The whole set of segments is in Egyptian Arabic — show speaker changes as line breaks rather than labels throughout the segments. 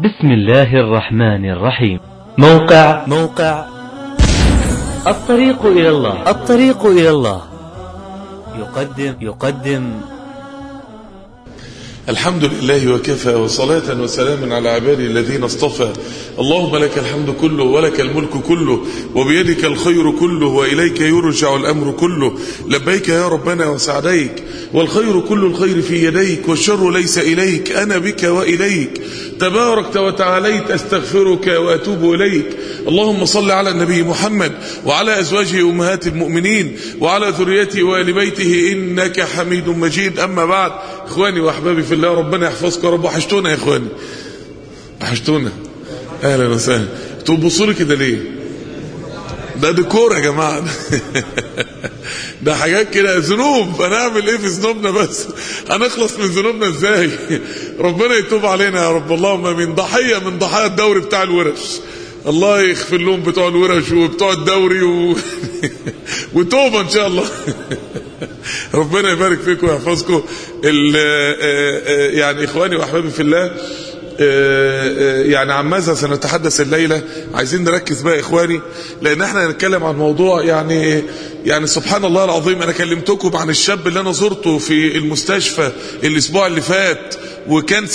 بسم الله الرحمن الرحيم
موقع
موقع الطريق إلى الله الطريق إلى الله يقدم يقدم
الحمد لله وكفى وصلاة وسلاما على عباده الذين اصطفى اللهم لك الحمد كله ولك الملك كله وبيدك الخير كله وإليك يرجع الأمر كله لبيك يا ربنا وسعديك والخير كل الخير في يديك والشر ليس إليك أنا بك وإليك تباركت وتعاليت أستغفرك وأتوب إليك اللهم صل على النبي محمد وعلى أزواجه أمهات المؤمنين وعلى ذريته وآل بيته إنك حميد مجيد أما بعد إخواني وأحبابي في الله ربنا يحفظكم يا رب وحشتونا يا إخواني وحشتونا أهلا وسهلا تبصوا لي كده ليه ده ديكور يا جماعة ده حاجات كده ذنوب هنعمل ايه في ذنوبنا بس هنخلص من ذنوبنا ازاي ربنا يتوب علينا يا رب اللهم من ضحية من ضحايا الدوري بتاع الورش الله يغفر لهم بتوع الورش وبتوع الدوري و... وتوبة ان شاء الله ربنا يبارك فيكم ويحفظكم ال... يعني اخواني واحبابي في الله يعني عن ماذا سنتحدث الليلة عايزين نركز بقى اخواني لان احنا هنتكلم عن موضوع يعني يعني سبحان الله العظيم انا كلمتكم عن الشاب اللي انا زرته في المستشفى الاسبوع اللي فات وكان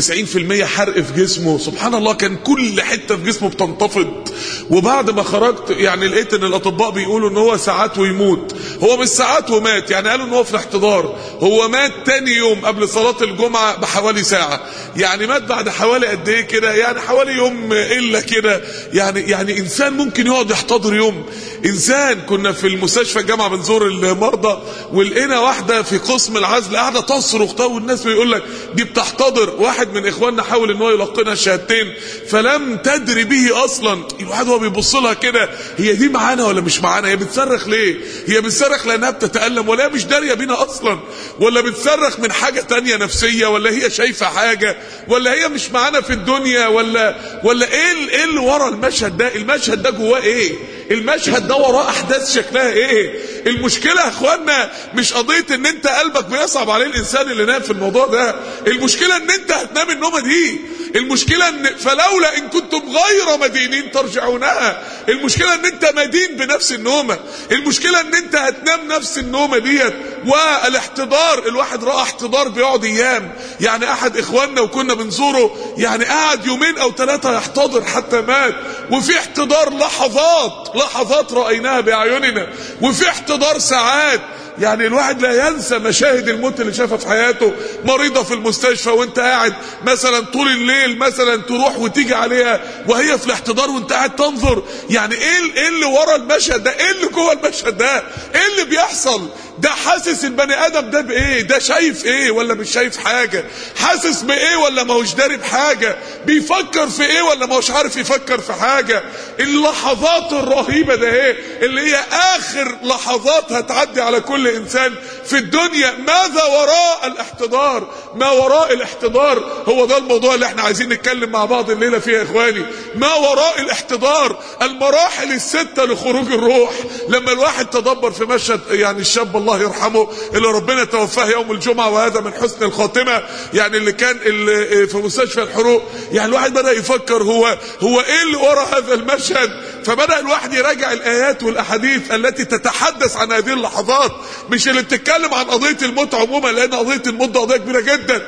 96% حرق في جسمه سبحان الله كان كل حتة في جسمه بتنتفض وبعد ما خرجت يعني لقيت ان الاطباء بيقولوا ان هو ساعات ويموت هو مش ساعات ومات يعني قالوا ان هو في الاحتضار هو مات تاني يوم قبل صلاة الجمعة بحوالي ساعة يعني مات بعد حوالي قد ايه كده يعني حوالي يوم الا كده يعني يعني انسان ممكن يقعد يحتضر يوم انسان كنا في المستشفى الجامعة بنزور المرضى ولقينا واحدة في قسم العزل قاعدة تصرخ طب والناس بيقول لك دي بتحتضر واحد من اخواننا حاول ان هو يلقنها الشهادتين فلم تدري به اصلا الواحد هو بيبص لها كده هي دي معانا ولا مش معانا هي بتصرخ ليه هي بتصرخ لانها بتتالم ولا هي مش داريه بينا اصلا ولا بتصرخ من حاجه تانية نفسيه ولا هي شايفه حاجه ولا هي مش معانا في الدنيا ولا ولا ايه ايه اللي ورا المشهد ده المشهد ده جواه ايه المشهد ده وراه احداث شكلها ايه المشكله يا اخوانا مش قضيه ان انت قلبك بيصعب عليه الانسان اللي نام في الموضوع ده المشكله ان انت هتنام النومه دي المشكله ان فلولا ان كنتم غير مدينين ترجعونها المشكله ان انت مدين بنفس النومه المشكله ان انت هتنام نفس النومه ديت والاحتضار الواحد راى احتضار بيقعد ايام يعني احد اخواننا وكنا بنزوره يعني قعد يومين او ثلاثه يحتضر حتى مات وفي احتضار لحظات لحظات رايناها باعيننا وفي احتضار ساعات يعني الواحد لا ينسى مشاهد الموت اللي شافها في حياته مريضة في المستشفى وانت قاعد مثلا طول الليل مثلا تروح وتيجي عليها وهي في الاحتضار وانت قاعد تنظر يعني ايه ايه اللي ورا المشهد ده ايه اللي جوه المشهد ده ايه اللي بيحصل ده حاسس البني ادم ده بايه ده شايف ايه ولا مش شايف حاجة حاسس بايه ولا ما هوش داري بحاجة بيفكر في ايه ولا ما هوش عارف يفكر في حاجة اللحظات الرهيبة ده ايه اللي هي اخر لحظات هتعدي على كل انسان في الدنيا ماذا وراء الاحتضار ما وراء الاحتضار هو ده الموضوع اللي احنا عايزين نتكلم مع بعض الليلة فيه يا اخواني ما وراء الاحتضار المراحل الستة لخروج الروح لما الواحد تدبر في مشهد يعني الشاب الله يرحمه اللي ربنا توفاه يوم الجمعة وهذا من حسن الخاتمة يعني اللي كان اللي في مستشفى الحروق يعني الواحد بدأ يفكر هو هو ايه اللي ورا هذا المشهد فبدأ الواحد يراجع الآيات والأحاديث التي تتحدث عن هذه اللحظات مش اللي بتتكلم عن قضية الموت عموما لأن قضية الموت ده قضية كبيرة جدا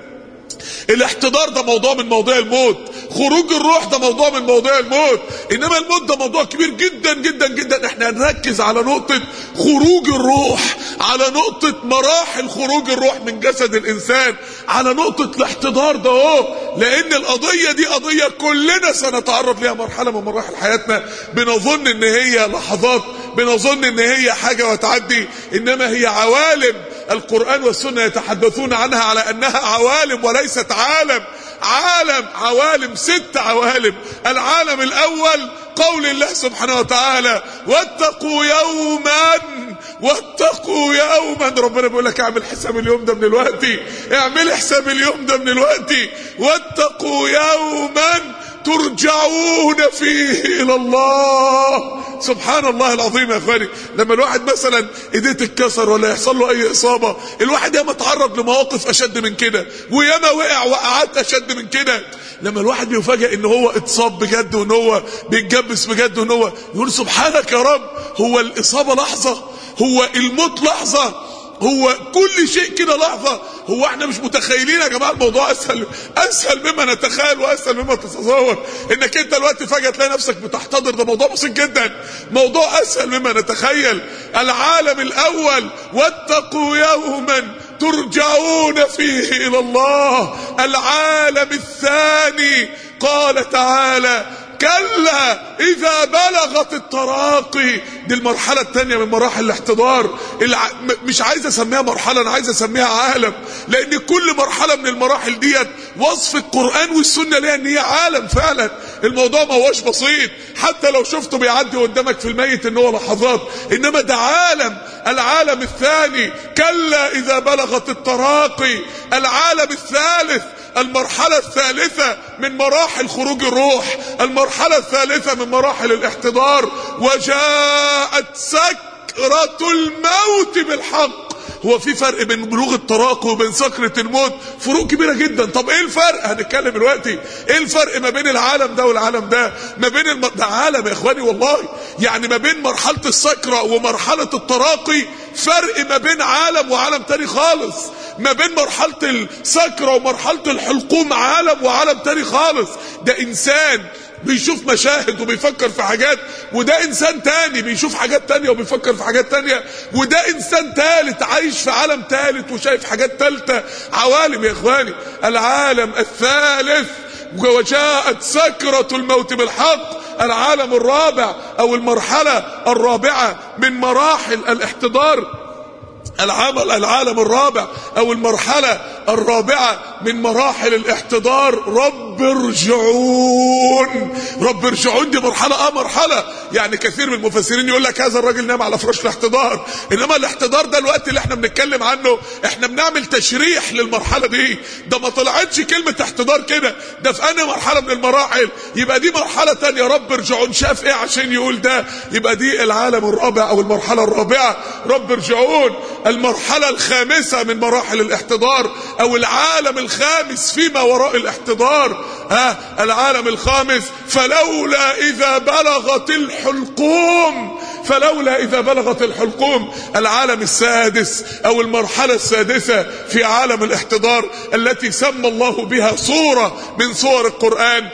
الاحتضار ده موضوع من مواضيع الموت خروج الروح ده موضوع من مواضيع الموت انما الموت ده موضوع كبير جدا جدا جدا احنا هنركز على نقطة خروج الروح على نقطة مراحل خروج الروح من جسد الانسان على نقطة الاحتضار ده اهو لان القضية دي قضية كلنا سنتعرض ليها مرحلة من مراحل حياتنا بنظن ان هي لحظات بنظن ان هي حاجة وتعدي انما هي عوالم القرآن والسنة يتحدثون عنها على انها عوالم وليست عالم عالم عوالم ست عوالم العالم الاول قول الله سبحانه وتعالى واتقوا يوما واتقوا يوما ربنا بيقول لك اعمل حساب اليوم ده من الوقت اعمل حساب اليوم ده من الوقت واتقوا يوما ترجعون فيه الى الله سبحان الله العظيم يا اخواني لما الواحد مثلا ايديه تتكسر ولا يحصل له اي اصابه الواحد ياما اتعرض لمواقف اشد من كده وياما وقع وقعات اشد من كده لما الواحد بيفاجئ ان هو اتصاب بجد وان هو بيتجبس بجد وان هو يقول سبحانك يا رب هو الاصابه لحظه هو الموت لحظه هو كل شيء كده لحظه هو احنا مش متخيلين يا جماعه الموضوع اسهل اسهل مما نتخيل واسهل مما تتصور انك انت دلوقتي فجاه تلاقي نفسك بتحتضر ده موضوع بسيط جدا موضوع اسهل مما نتخيل العالم الاول واتقوا يوما ترجعون فيه الى الله العالم الثاني قال تعالى كلا اذا بلغت التراقي دي المرحلة التانية من مراحل الاحتضار الع... مش عايز اسميها مرحلة انا عايز اسميها عالم لان كل مرحلة من المراحل ديت وصف القرآن والسنة ليها ان هي عالم فعلا الموضوع ما هوش بسيط حتى لو شفته بيعدي قدامك في الميت ان هو لحظات انما ده عالم العالم الثاني كلا اذا بلغت التراقي العالم الثالث المرحلة الثالثة من مراحل خروج الروح المرحلة الثالثة من مراحل الاحتضار وجاءت سكرة الموت بالحق هو في فرق بين بلوغ التراقي وبين سكرة الموت فروق كبيرة جدا طب ايه الفرق هنتكلم دلوقتي ايه الفرق ما بين العالم ده والعالم ده ما بين الم... ده عالم يا اخواني والله يعني ما بين مرحلة السكرة ومرحلة التراقي فرق ما بين عالم وعالم تاني خالص ما بين مرحلة السكرة ومرحلة الحلقوم عالم وعالم تاني خالص ده انسان بيشوف مشاهد وبيفكر في حاجات وده انسان تاني بيشوف حاجات تانية وبيفكر في حاجات تانية وده انسان تالت عايش في عالم تالت وشايف حاجات تالتة عوالم يا اخواني العالم الثالث وجاءت سكرة الموت بالحق العالم الرابع او المرحلة الرابعة من مراحل الاحتضار العمل العالم الرابع او المرحلة الرابعة من مراحل الاحتضار رب ارجعون رب ارجعون دي مرحلة اه مرحلة يعني كثير من المفسرين يقول لك هذا الراجل نام على فراش الاحتضار انما الاحتضار ده الوقت اللي احنا بنتكلم عنه احنا بنعمل تشريح للمرحلة دي ده ما طلعتش كلمة احتضار كده ده في انهي مرحلة من المراحل يبقى دي مرحلة تانية رب ارجعون شاف ايه عشان يقول ده يبقى دي العالم الرابع او المرحلة الرابعة رب ارجعون المرحلة الخامسة من مراحل الاحتضار او العالم الخامس فيما وراء الاحتضار ها العالم الخامس فلولا اذا بلغت الحلقوم فلولا اذا بلغت الحلقوم العالم السادس او المرحلة السادسة في عالم الاحتضار التي سمى الله بها صورة من صور القرآن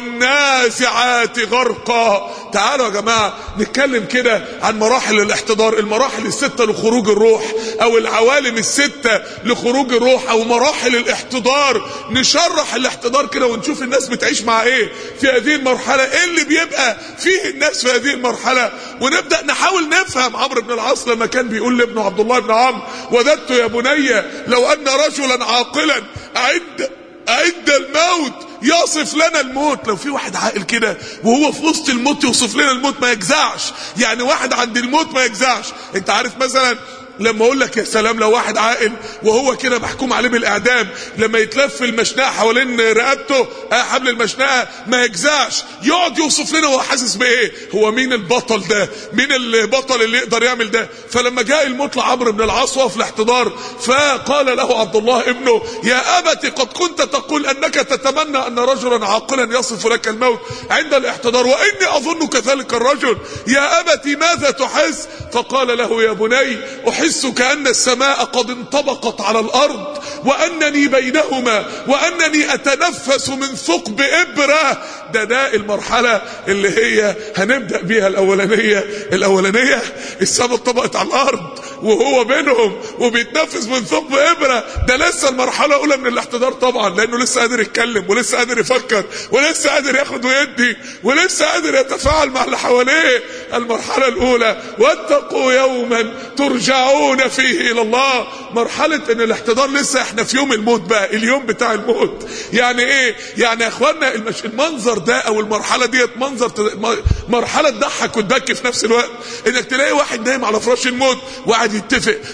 والنازعات غرقا تعالوا يا جماعة نتكلم كده عن مراحل الاحتضار المراحل الستة لخروج الروح او العوالم الستة لخروج الروح او مراحل الاحتضار نشرح الاحتضار كده ونشوف الناس بتعيش مع ايه في هذه المرحلة ايه اللي بيبقى فيه الناس في هذه المرحلة ونبدأ نحاول نفهم عمرو بن العاص لما كان بيقول لابنه عبد الله بن عمرو وددت يا بني لو ان رجلا عاقلا اعد اعد الموت يصف لنا الموت لو في واحد عاقل كده وهو في وسط الموت يوصف لنا الموت ما يجزعش يعني واحد عند الموت ما يجزعش انت عارف مثلا لما اقول لك يا سلام لو واحد عاقل وهو كده محكوم عليه بالاعدام لما يتلف المشنقه حوالين رقبته اه حبل المشنقه ما يجزعش يقعد يوصف لنا هو حاسس بايه هو مين البطل ده مين البطل اللي يقدر يعمل ده فلما جاء الموت لعمرو بن العاص وهو في الاحتضار فقال له عبد الله ابنه يا ابت قد كنت تقول انك تتمنى ان رجلا عاقلا يصف لك الموت عند الاحتضار واني اظنك ذلك الرجل يا ابت ماذا تحس فقال له يا بني احس كأن السماء قد انطبقت على الارض وانني بينهما وانني اتنفس من ثقب ابرة ده ده المرحلة اللي هي هنبدأ بيها الاولانية الاولانية السماء اتطبقت على الارض وهو بينهم وبيتنفس من ثقب ابرة ده لسه المرحلة الاولى من الاحتضار طبعا لانه لسه قادر يتكلم ولسه قادر يفكر ولسه قادر ياخد ويدي ولسه قادر يتفاعل مع اللي حواليه المرحلة الاولى واتقوا يوما ترجعون فيه الى الله مرحلة ان الاحتضار لسه احنا في يوم الموت بقى اليوم بتاع الموت يعني ايه يعني يا اخوانا المش... المنظر ده او المرحلة ديت منظر ت... مرحلة تضحك وتبكي في نفس الوقت انك تلاقي واحد نايم على فراش الموت وقاعد يتفق وانا ان شاء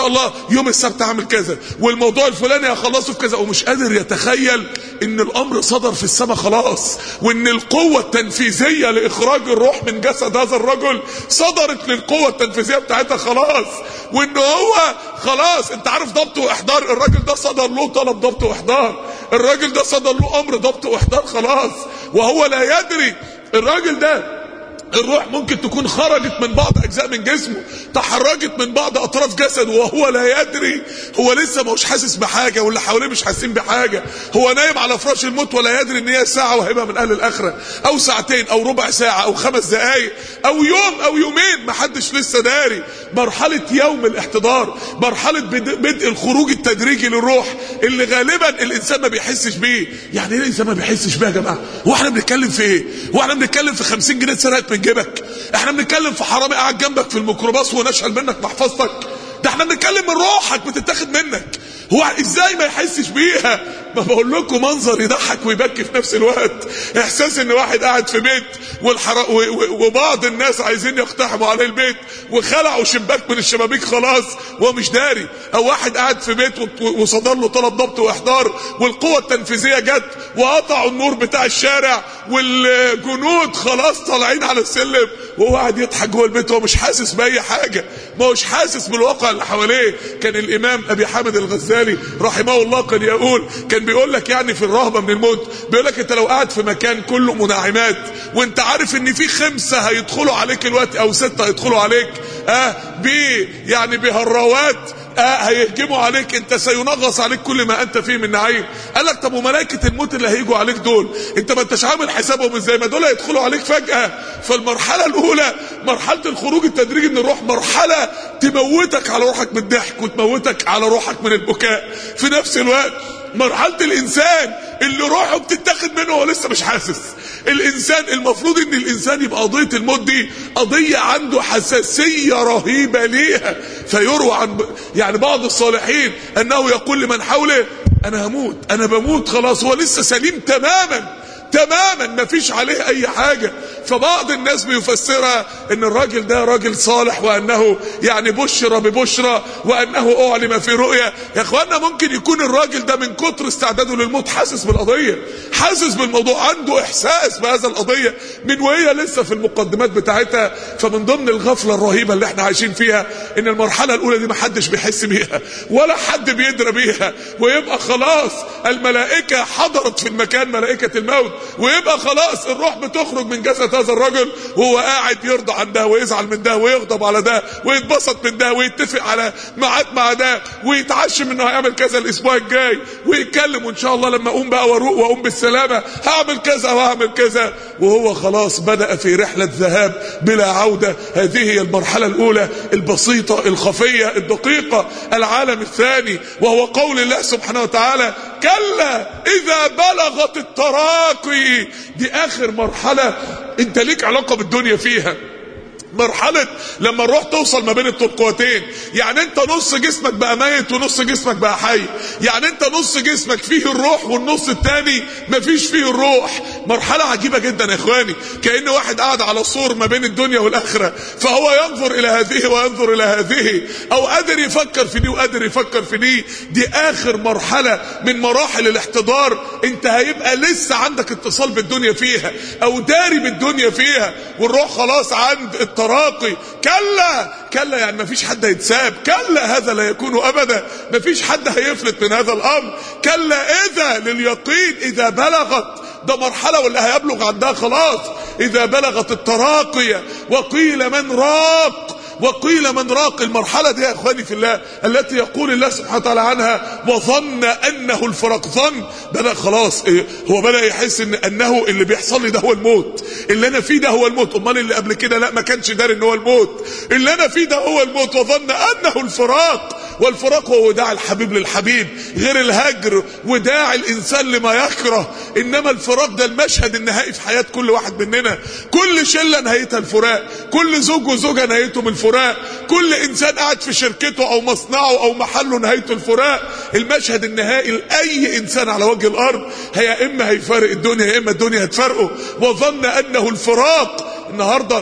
شاء الله يوم السبت هعمل كذا والموضوع الفلاني هخلصه في كذا ومش قادر يتخيل ان الامر صدر في السماء خلاص وان القوة التنفيذية لاخراج الروح من جسد هذا الرجل صدرت للقوة التنفيذية بتاعتها خلاص وان هو خلاص انت عارف ضبط واحضار الراجل ده صدر له طلب ضبط واحضار الراجل ده صدر له امر ضبط واحضار خلاص وهو لا يدري الراجل ده الروح ممكن تكون خرجت من بعض اجزاء من جسمه تحركت من بعض اطراف جسده وهو لا يدري هو لسه مش حاسس بحاجه واللي حواليه مش حاسين بحاجه هو نايم على فراش الموت ولا يدري ان هي ساعه وهيبقى من اهل الاخره او ساعتين او ربع ساعه او خمس دقائق او يوم او يومين ما حدش لسه داري مرحله يوم الاحتضار مرحله بدء الخروج التدريجي للروح اللي غالبا الانسان ما بيحسش بيه يعني ايه الانسان ما بيحسش بيه يا جماعه هو احنا بنتكلم في ايه هو احنا بنتكلم في 50 جنيه اتسرقت من جيبك احنا بنتكلم في حرامي قاعد جنبك في الميكروباص ونشعل منك محفظتك ده احنا بنتكلم من روحك بتتاخد منك هو ازاي ما يحسش بيها ما بقول لكم منظر يضحك ويبكي في نفس الوقت احساس ان واحد قاعد في بيت والحر... و... و... وبعض الناس عايزين يقتحموا عليه البيت وخلعوا شباك من الشبابيك خلاص وهو مش داري او واحد قاعد في بيت و... وصدر له طلب ضبط واحضار والقوة التنفيذية جت وقطعوا النور بتاع الشارع والجنود خلاص طالعين على السلم وهو قاعد يضحك جوه البيت وهو مش حاسس باي حاجة ما هوش حاسس بالواقع اللي حواليه كان الامام ابي حامد الغزالي رحمه الله كان يقول كان بيقول لك يعني في الرهبه من الموت بيقول لك انت لو قاعد في مكان كله مناعمات وانت عارف ان في خمسه هيدخلوا عليك الوقت او سته هيدخلوا عليك اه بي يعني بهراوات آه هيهجموا عليك انت سينغص عليك كل ما انت فيه من نعيم قال لك طب وملائكه الموت اللي هيجوا عليك دول انت ما انتش عامل حسابهم ازاي ما دول هيدخلوا عليك فجاه فالمرحله الاولى مرحله الخروج التدريجي من الروح مرحله تموتك على روحك من الضحك وتموتك على روحك من البكاء في نفس الوقت مرحله الانسان اللي روحه بتتاخد منه وهو لسه مش حاسس الانسان المفروض ان الانسان يبقى قضيه الموت دي قضيه عنده حساسيه رهيبه ليها فيروى عن يعني بعض الصالحين انه يقول لمن حوله انا هموت انا بموت خلاص هو لسه سليم تماما تماما مفيش عليه اي حاجة فبعض الناس بيفسرها ان الراجل ده راجل صالح وانه يعني بشرى ببشرى وانه اعلم في رؤيا يا اخوانا ممكن يكون الراجل ده من كتر استعداده للموت حاسس بالقضية حاسس بالموضوع عنده احساس بهذا القضية من وهي لسه في المقدمات بتاعتها فمن ضمن الغفلة الرهيبة اللي احنا عايشين فيها ان المرحلة الاولى دي محدش بيحس بيها ولا حد بيدرى بيها ويبقى خلاص الملائكة حضرت في المكان ملائكة الموت ويبقى خلاص الروح بتخرج من جسد هذا الرجل وهو قاعد يرضى عن ده ويزعل من ده ويغضب على ده ويتبسط من ده ويتفق على ميعاد مع ده ويتعشم انه هيعمل كذا الاسبوع الجاي ويتكلم وان شاء الله لما اقوم بقى واروق واقوم بالسلامه هعمل كذا وهعمل كذا وهو خلاص بدا في رحله ذهاب بلا عوده هذه هي المرحله الاولى البسيطه الخفيه الدقيقه العالم الثاني وهو قول الله سبحانه وتعالى كلا اذا بلغت التراقي دي اخر مرحلة انت ليك علاقة بالدنيا فيها مرحلة لما الروح توصل ما بين الترقوتين يعني انت نص جسمك بقى ميت ونص جسمك بقى حي يعني انت نص جسمك فيه الروح والنص التاني مفيش فيه الروح مرحلة عجيبة جدا يا اخواني كأن واحد قاعد على سور ما بين الدنيا والاخرة فهو ينظر الى هذه وينظر الى هذه او قادر يفكر في دي وقادر يفكر في دي دي اخر مرحلة من مراحل الاحتضار انت هيبقى لسه عندك اتصال بالدنيا فيها او داري بالدنيا فيها والروح خلاص عند التراقي كلا كلا يعني مفيش حد هيتساب كلا هذا لا يكون ابدا مفيش حد هيفلت من هذا الامر كلا اذا لليقين اذا بلغت ده مرحلة واللي هيبلغ عندها خلاص اذا بلغت التراقية وقيل من راق وقيل من راق المرحلة دي يا اخواني في الله التي يقول الله سبحانه وتعالى عنها وظن انه الفرق ظن بدأ خلاص إيه هو بدأ يحس ان انه اللي بيحصل لي ده هو الموت اللي انا فيه ده هو الموت امال اللي قبل كده لا ما كانش داري ان هو الموت اللي انا فيه ده هو الموت وظن انه الفراق والفراق هو وداع الحبيب للحبيب غير الهجر وداع الانسان لما يكره انما الفراق ده المشهد النهائي في حياة كل واحد مننا كل شلة نهايتها الفراق كل زوج وزوجة نهايتهم الفراق كل انسان قاعد في شركته او مصنعه او محله نهايته الفراق المشهد النهائي لاي انسان على وجه الارض هي اما هيفارق الدنيا يا اما الدنيا هتفارقه وظن انه الفراق النهارده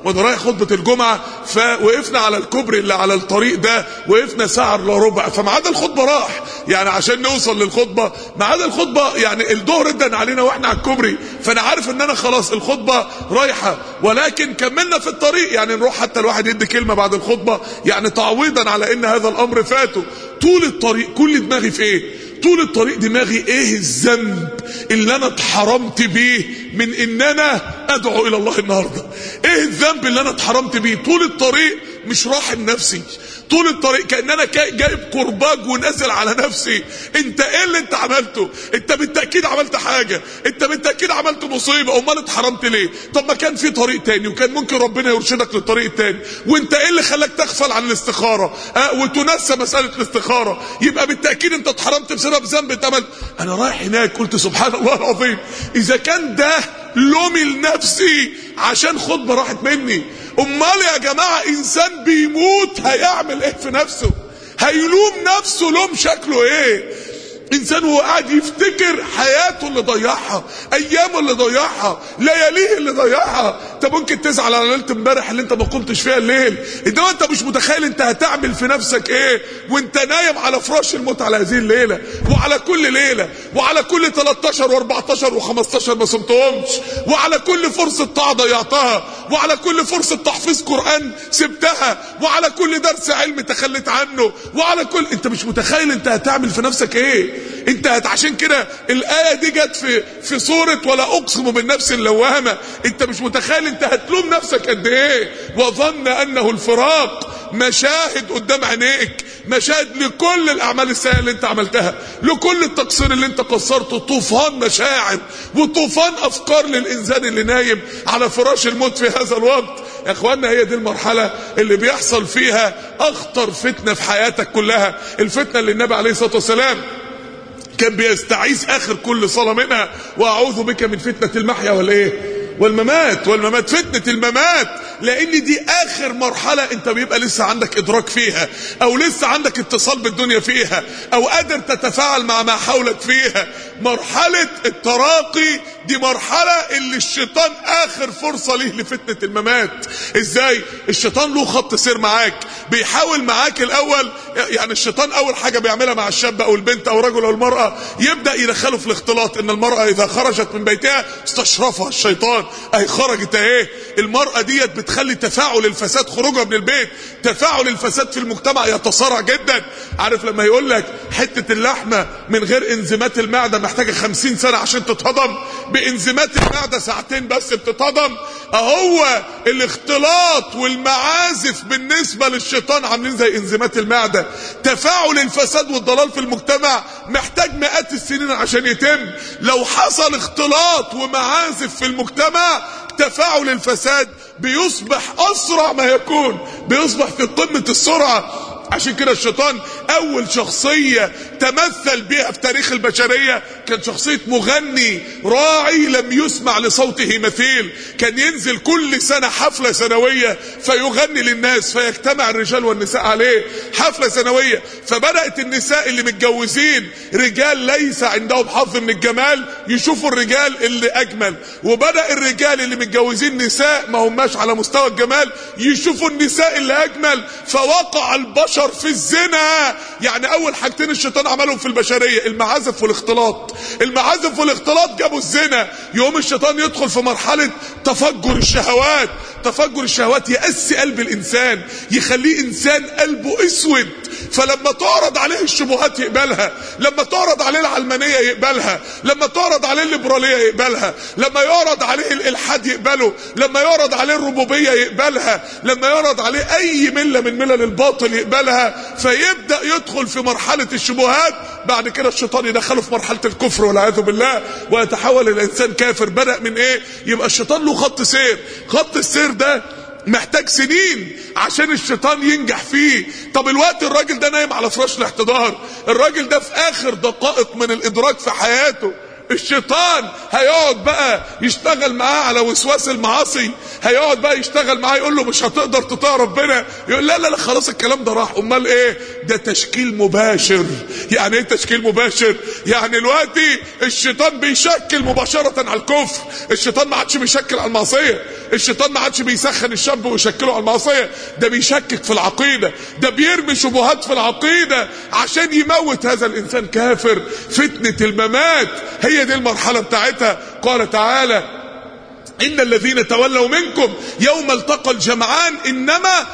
وانا رايح خطبه الجمعه فوقفنا على الكوبري اللي على الطريق ده وقفنا ساعه الا ربع فميعاد الخطبه راح يعني عشان نوصل للخطبه ميعاد الخطبه يعني الظهر ادن علينا واحنا على الكوبري فانا عارف ان انا خلاص الخطبه رايحه ولكن كملنا في الطريق يعني نروح حتى الواحد يدي كلمه بعد الخطبه يعني تعويضا على ان هذا الامر فاته طول الطريق كل دماغي في ايه طول الطريق دماغي ايه الذنب اللي انا اتحرمت بيه من ان انا ادعو الى الله النهارده ايه الذنب اللي انا اتحرمت بيه طول الطريق مش راحم نفسي طول الطريق كان انا جايب كرباج ونازل على نفسي انت ايه اللي انت عملته انت بالتاكيد عملت حاجه انت بالتاكيد عملت مصيبه امال اتحرمت ليه طب ما كان في طريق تاني وكان ممكن ربنا يرشدك للطريق التاني وانت ايه اللي خلاك تغفل عن الاستخاره اه وتنسى مساله الاستخاره يبقى بالتاكيد انت اتحرمت بسبب ذنب انت عملت انا رايح هناك قلت سبحان الله العظيم اذا كان ده لومي لنفسي عشان خطبه راحت مني امال يا جماعه انسان بيموت هيعمل ايه في نفسه هيلوم نفسه لوم شكله ايه انسان وهو قاعد يفتكر حياته اللي ضيعها ايامه اللي ضيعها لياليه اللي ضيعها انت ممكن تزعل على ليله امبارح اللي انت ما قمتش فيها الليل انما انت مش متخيل انت هتعمل في نفسك ايه وانت نايم على فراش الموت على هذه الليله وعلى كل ليله وعلى كل 13 و14 و15 ما صمتهمش وعلى كل فرصه طاعه ضيعتها وعلى كل فرصه تحفيظ قران سبتها وعلى كل درس علم تخليت عنه وعلى كل انت مش متخيل انت هتعمل في نفسك ايه انت هت عشان كده الايه دي جت في في سوره ولا اقسم بالنفس اللوامه انت مش متخيل انت هتلوم نفسك قد ايه وظن انه الفراق مشاهد قدام عينيك مشاهد لكل الاعمال السيئه اللي انت عملتها لكل التقصير اللي انت قصرته طوفان مشاعر وطوفان افكار للانسان اللي نايم على فراش الموت في هذا الوقت يا اخوانا هي دي المرحله اللي بيحصل فيها اخطر فتنه في حياتك كلها الفتنه اللي النبي عليه الصلاه والسلام كان بيستعيذ اخر كل صلاه منها واعوذ بك من فتنه المحيا والايه والممات والممات فتنة الممات لان دي اخر مرحلة انت بيبقى لسه عندك ادراك فيها او لسه عندك اتصال بالدنيا فيها او قادر تتفاعل مع ما حولك فيها مرحلة التراقي دي مرحلة اللي الشيطان اخر فرصة ليه لفتنة الممات ازاي الشيطان له خط سير معاك بيحاول معاك الاول يعني الشيطان اول حاجة بيعملها مع الشاب او البنت او الرجل او المرأة يبدأ يدخله في الاختلاط ان المرأة اذا خرجت من بيتها استشرفها الشيطان اهي خرجت اهي المرأة ديت بتخلي تفاعل الفساد خروجها من البيت تفاعل الفساد في المجتمع يتسارع جدا عارف لما يقول لك حتة اللحمة من غير انزيمات المعدة محتاجة خمسين سنة عشان تتهضم بانزيمات المعدة ساعتين بس بتتهضم اهو الاختلاط والمعازف بالنسبة للشيطان عاملين زي انزيمات المعدة تفاعل الفساد والضلال في المجتمع محتاج مئات السنين عشان يتم لو حصل اختلاط ومعازف في المجتمع تفاعل الفساد بيصبح اسرع ما يكون بيصبح في قمة السرعة عشان كده الشيطان اول شخصية تمثل بها في تاريخ البشرية كان شخصية مغني راعي لم يسمع لصوته مثيل كان ينزل كل سنة حفلة سنوية فيغني للناس فيجتمع الرجال والنساء عليه حفلة سنوية فبدأت النساء اللي متجوزين رجال ليس عندهم حظ من الجمال يشوفوا الرجال اللي اجمل وبدأ الرجال اللي متجوزين نساء ما هماش على مستوى الجمال يشوفوا النساء اللي اجمل فوقع البشر البشر في الزنا يعني اول حاجتين الشيطان عملهم في البشريه المعازف والاختلاط المعازف والاختلاط جابوا الزنا يقوم الشيطان يدخل في مرحله تفجر الشهوات تفجر الشهوات يأسي قلب الانسان يخليه انسان قلبه اسود فلما تعرض عليه الشبهات يقبلها لما تعرض عليه العلمانيه يقبلها لما تعرض عليه الليبراليه يقبلها لما يعرض عليه الالحاد يقبله لما يعرض عليه الربوبيه يقبلها لما يعرض عليه اي مله من ملل الباطل يقبلها فيبدا يدخل في مرحله الشبهات بعد كده الشيطان يدخله في مرحله الكفر والعياذ بالله ويتحول الانسان كافر بدا من ايه يبقى الشيطان له خط سير خط السير ده محتاج سنين عشان الشيطان ينجح فيه طب الوقت الراجل ده نايم على فراش الاحتضار الراجل ده في اخر دقائق من الادراك في حياته الشيطان هيقعد بقى يشتغل معاه على وسواس المعاصي هيقعد بقى يشتغل معاه يقول له مش هتقدر تطيع ربنا يقول لا لا لا خلاص الكلام ده راح امال ايه ده تشكيل مباشر يعني ايه تشكيل مباشر يعني دلوقتي الشيطان بيشكل مباشرة على الكفر الشيطان ما عادش بيشكل على المعصية الشيطان ما عادش بيسخن الشاب ويشكله على المعصيه ده بيشكك في العقيده ده بيرمي شبهات في العقيده عشان يموت هذا الانسان كافر فتنه الممات هي دي المرحله بتاعتها قال تعالى إن الذين تولوا منكم يوم التقى الجمعان إنما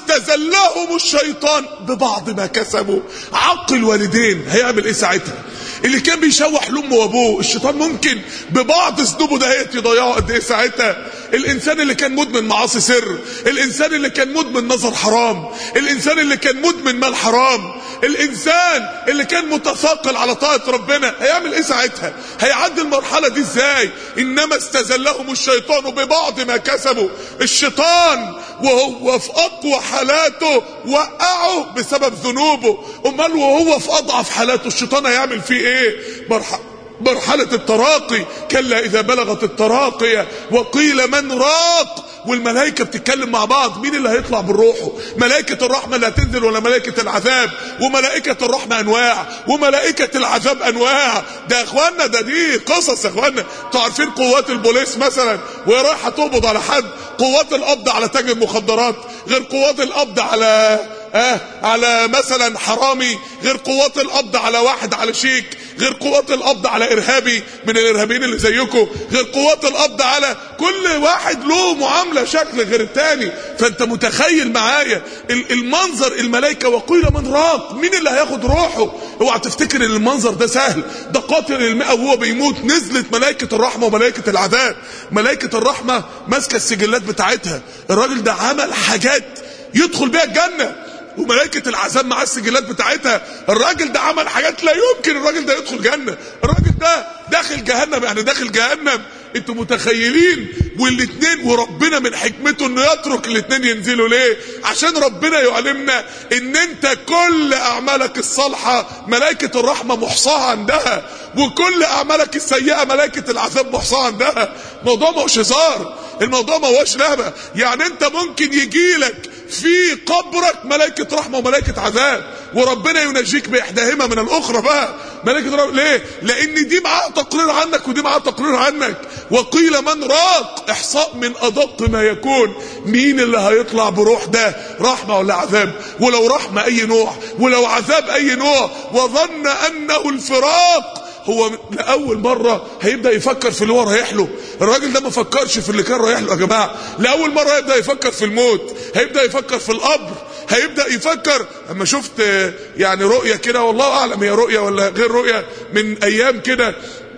استزلهم الشيطان ببعض ما كسبوا عقل والدين هيعمل إيه ساعتها اللي كان بيشوح لامه وابوه الشيطان ممكن ببعض ذنوبه ده يضيعه قد ايه ساعتها الانسان اللي كان مدمن معاصي سر الانسان اللي كان مدمن نظر حرام الانسان اللي كان مدمن مال حرام الانسان اللي كان متثاقل على طاعه ربنا هيعمل ايه ساعتها هيعدي المرحله دي ازاي انما استزلهم الشيطان ببعض ما كسبوا الشيطان وهو في اقوى حالاته وقعه بسبب ذنوبه امال وهو في اضعف حالاته الشيطان هيعمل فيه ايه مرحله مرحلة التراقي كلا إذا بلغت التراقية وقيل من راق والملائكة بتتكلم مع بعض مين اللي هيطلع بالروحه ملائكة الرحمة اللي هتنزل ولا ملائكة العذاب وملائكة الرحمة أنواع وملائكة العذاب أنواع ده يا إخوانا ده دي قصص يا إخوانا انتوا عارفين قوات البوليس مثلا وهي رايحة تقبض على حد قوات القبض على تاجر مخدرات غير قوات القبض على آه على مثلا حرامي غير قوات القبض على واحد على شيك غير قوات القبض على ارهابي من الارهابيين اللي زيكم غير قوات القبض على كل واحد له معامله شكل غير التاني فانت متخيل معايا المنظر الملائكه وقيل من راق مين اللي هياخد روحه اوعى تفتكر ان المنظر ده سهل ده قاتل المئة وهو بيموت نزلت ملائكه الرحمه وملائكه العذاب ملائكه الرحمه ماسكه السجلات بتاعتها الراجل ده عمل حاجات يدخل بيها الجنه وملائكة العذاب معاه السجلات بتاعتها الراجل ده عمل حاجات لا يمكن الراجل ده يدخل جنة الراجل ده داخل جهنم يعني داخل جهنم انتوا متخيلين والاثنين وربنا من حكمته انه يترك الاثنين ينزلوا ليه عشان ربنا يعلمنا ان انت كل اعمالك الصالحة ملائكة الرحمة محصاها عندها وكل اعمالك السيئة ملائكة العذاب محصاها عندها الموضوع ما هوش هزار الموضوع ما هوش لعبة يعني انت ممكن يجيلك في قبرك ملائكة رحمة وملائكة عذاب وربنا ينجيك بإحداهما من الأخرى بقى ملائكة رحمة ليه؟ لأن دي معاها تقرير عنك ودي معاها تقرير عنك وقيل من راق إحصاء من أدق ما يكون مين اللي هيطلع بروح ده رحمة ولا عذاب ولو رحمة أي نوع ولو عذاب أي نوع وظن أنه الفراق هو لأول مرة هيبدأ يفكر في اللي هو رايح له الراجل ده ما فكرش في اللي كان رايح له يا جماعة لأول مرة هيبدأ يفكر في الموت هيبدأ يفكر في القبر هيبدأ يفكر اما شفت يعني رؤية كده والله أعلم هي رؤية ولا غير رؤية من أيام كده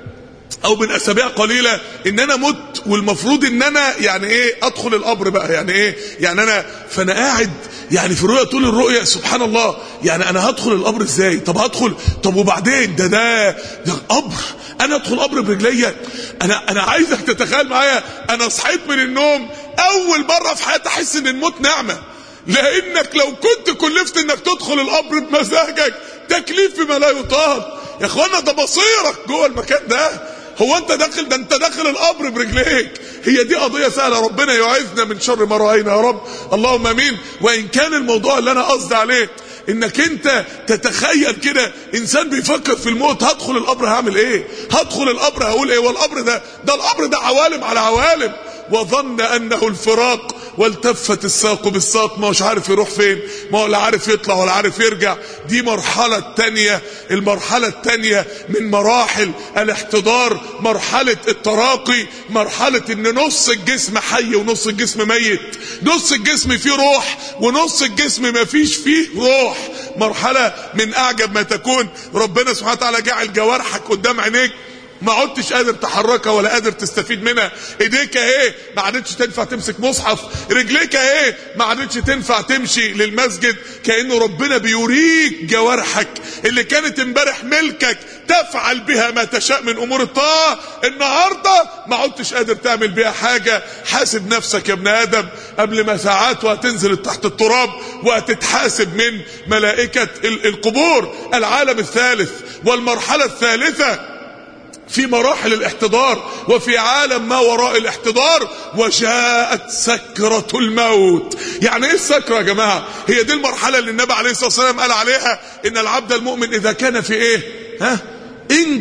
او من اسابيع قليله ان انا مت والمفروض ان انا يعني ايه ادخل القبر بقى يعني ايه يعني انا فانا قاعد يعني في الرؤيا طول الرؤيا سبحان الله يعني انا هدخل القبر ازاي طب هدخل طب وبعدين ده ده ده قبر انا ادخل قبر برجليا انا انا عايزك تتخيل معايا انا صحيت من النوم اول مره في حياتي احس ان الموت نعمه لانك لو كنت كلفت انك تدخل القبر بمزاجك تكليف بما لا يطاق يا اخوانا ده مصيرك جوه المكان ده هو انت داخل ده انت داخل القبر برجليك هي دي قضيه سهله ربنا يعيذنا من شر ما راينا يا رب اللهم امين وان كان الموضوع اللي انا قصدي عليه انك انت تتخيل كده انسان بيفكر في الموت هدخل القبر هعمل ايه هدخل القبر هقول ايه والقبر ده ده القبر ده عوالم على عوالم وظن انه الفراق والتفت الساق بالساق ما هوش عارف يروح فين ما هو لا عارف يطلع ولا عارف يرجع دي مرحلة تانية المرحلة التانية من مراحل الاحتضار مرحلة التراقي مرحلة ان نص الجسم حي ونص الجسم ميت نص الجسم فيه روح ونص الجسم ما فيش فيه روح مرحلة من اعجب ما تكون ربنا سبحانه وتعالى جعل جوارحك قدام عينيك ما عدتش قادر تحركها ولا قادر تستفيد منها ايديك اهي ما عادتش تنفع تمسك مصحف رجليك اهي ما عادتش تنفع تمشي للمسجد كانه ربنا بيوريك جوارحك اللي كانت امبارح ملكك تفعل بها ما تشاء من امور الطاعه النهارده ما عدتش قادر تعمل بها حاجه حاسب نفسك يا ابن ادم قبل ما ساعات وهتنزل تحت التراب وهتتحاسب من ملائكه القبور العالم الثالث والمرحله الثالثه في مراحل الاحتضار وفي عالم ما وراء الاحتضار وجاءت سكرة الموت يعني ايه السكرة يا جماعة هي دي المرحلة اللي النبي عليه الصلاة والسلام قال عليها ان العبد المؤمن اذا كان في ايه ها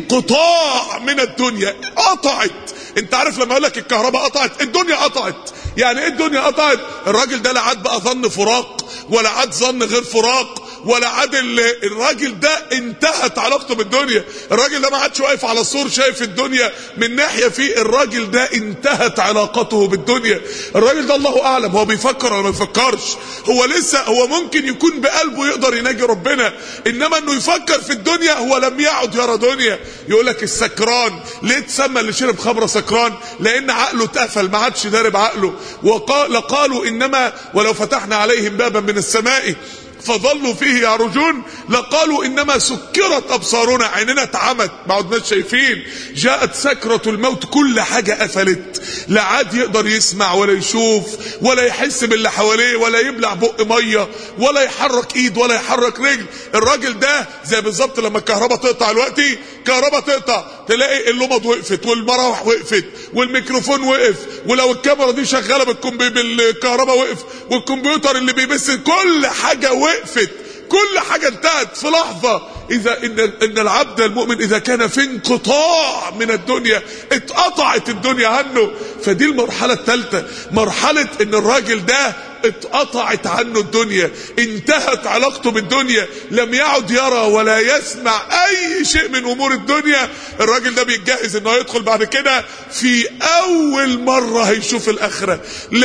انقطاع من الدنيا قطعت انت عارف لما اقول لك الكهرباء قطعت الدنيا قطعت يعني ايه الدنيا قطعت الراجل ده لا عاد بقى ظن فراق ولا عاد ظن غير فراق ولا عاد ال- الراجل ده انتهت علاقته بالدنيا الراجل ده ما عادش واقف على السور شايف الدنيا من ناحيه فيه الراجل ده انتهت علاقته بالدنيا الراجل ده الله اعلم هو بيفكر ولا ما بيفكرش هو لسه هو ممكن يكون بقلبه يقدر يناجي ربنا انما انه يفكر في الدنيا هو لم يعد يرى دنيا يقول لك السكران ليه اتسمى اللي شرب خمره سكران لان عقله اتقفل ما عادش دارب عقله وقال قالوا انما ولو فتحنا عليهم بابا من السماء فظلوا فيه يعرجون لقالوا انما سكرت ابصارنا عيننا اتعمت ما عدناش شايفين جاءت سكرة الموت كل حاجة قفلت لا عاد يقدر يسمع ولا يشوف ولا يحس باللي حواليه ولا يبلع بق مية ولا يحرك ايد ولا يحرك رجل الراجل ده زي بالظبط لما الكهرباء تقطع دلوقتي كهرباء تقطع تلاقي اللمض وقفت والمراوح وقفت والميكروفون وقف ولو الكاميرا دي شغاله بالكمبي بالكهرباء وقف والكمبيوتر اللي بيبث كل حاجه وقفت كل حاجه انتهت في لحظه اذا ان ان العبد المؤمن اذا كان في انقطاع من الدنيا اتقطعت الدنيا عنه فدي المرحله الثالثه مرحله ان الراجل ده اتقطعت عنه الدنيا انتهت علاقته بالدنيا لم يعد يرى ولا يسمع اي شيء من امور الدنيا الراجل ده بيتجهز انه يدخل بعد كده في اول مرة هيشوف الاخرة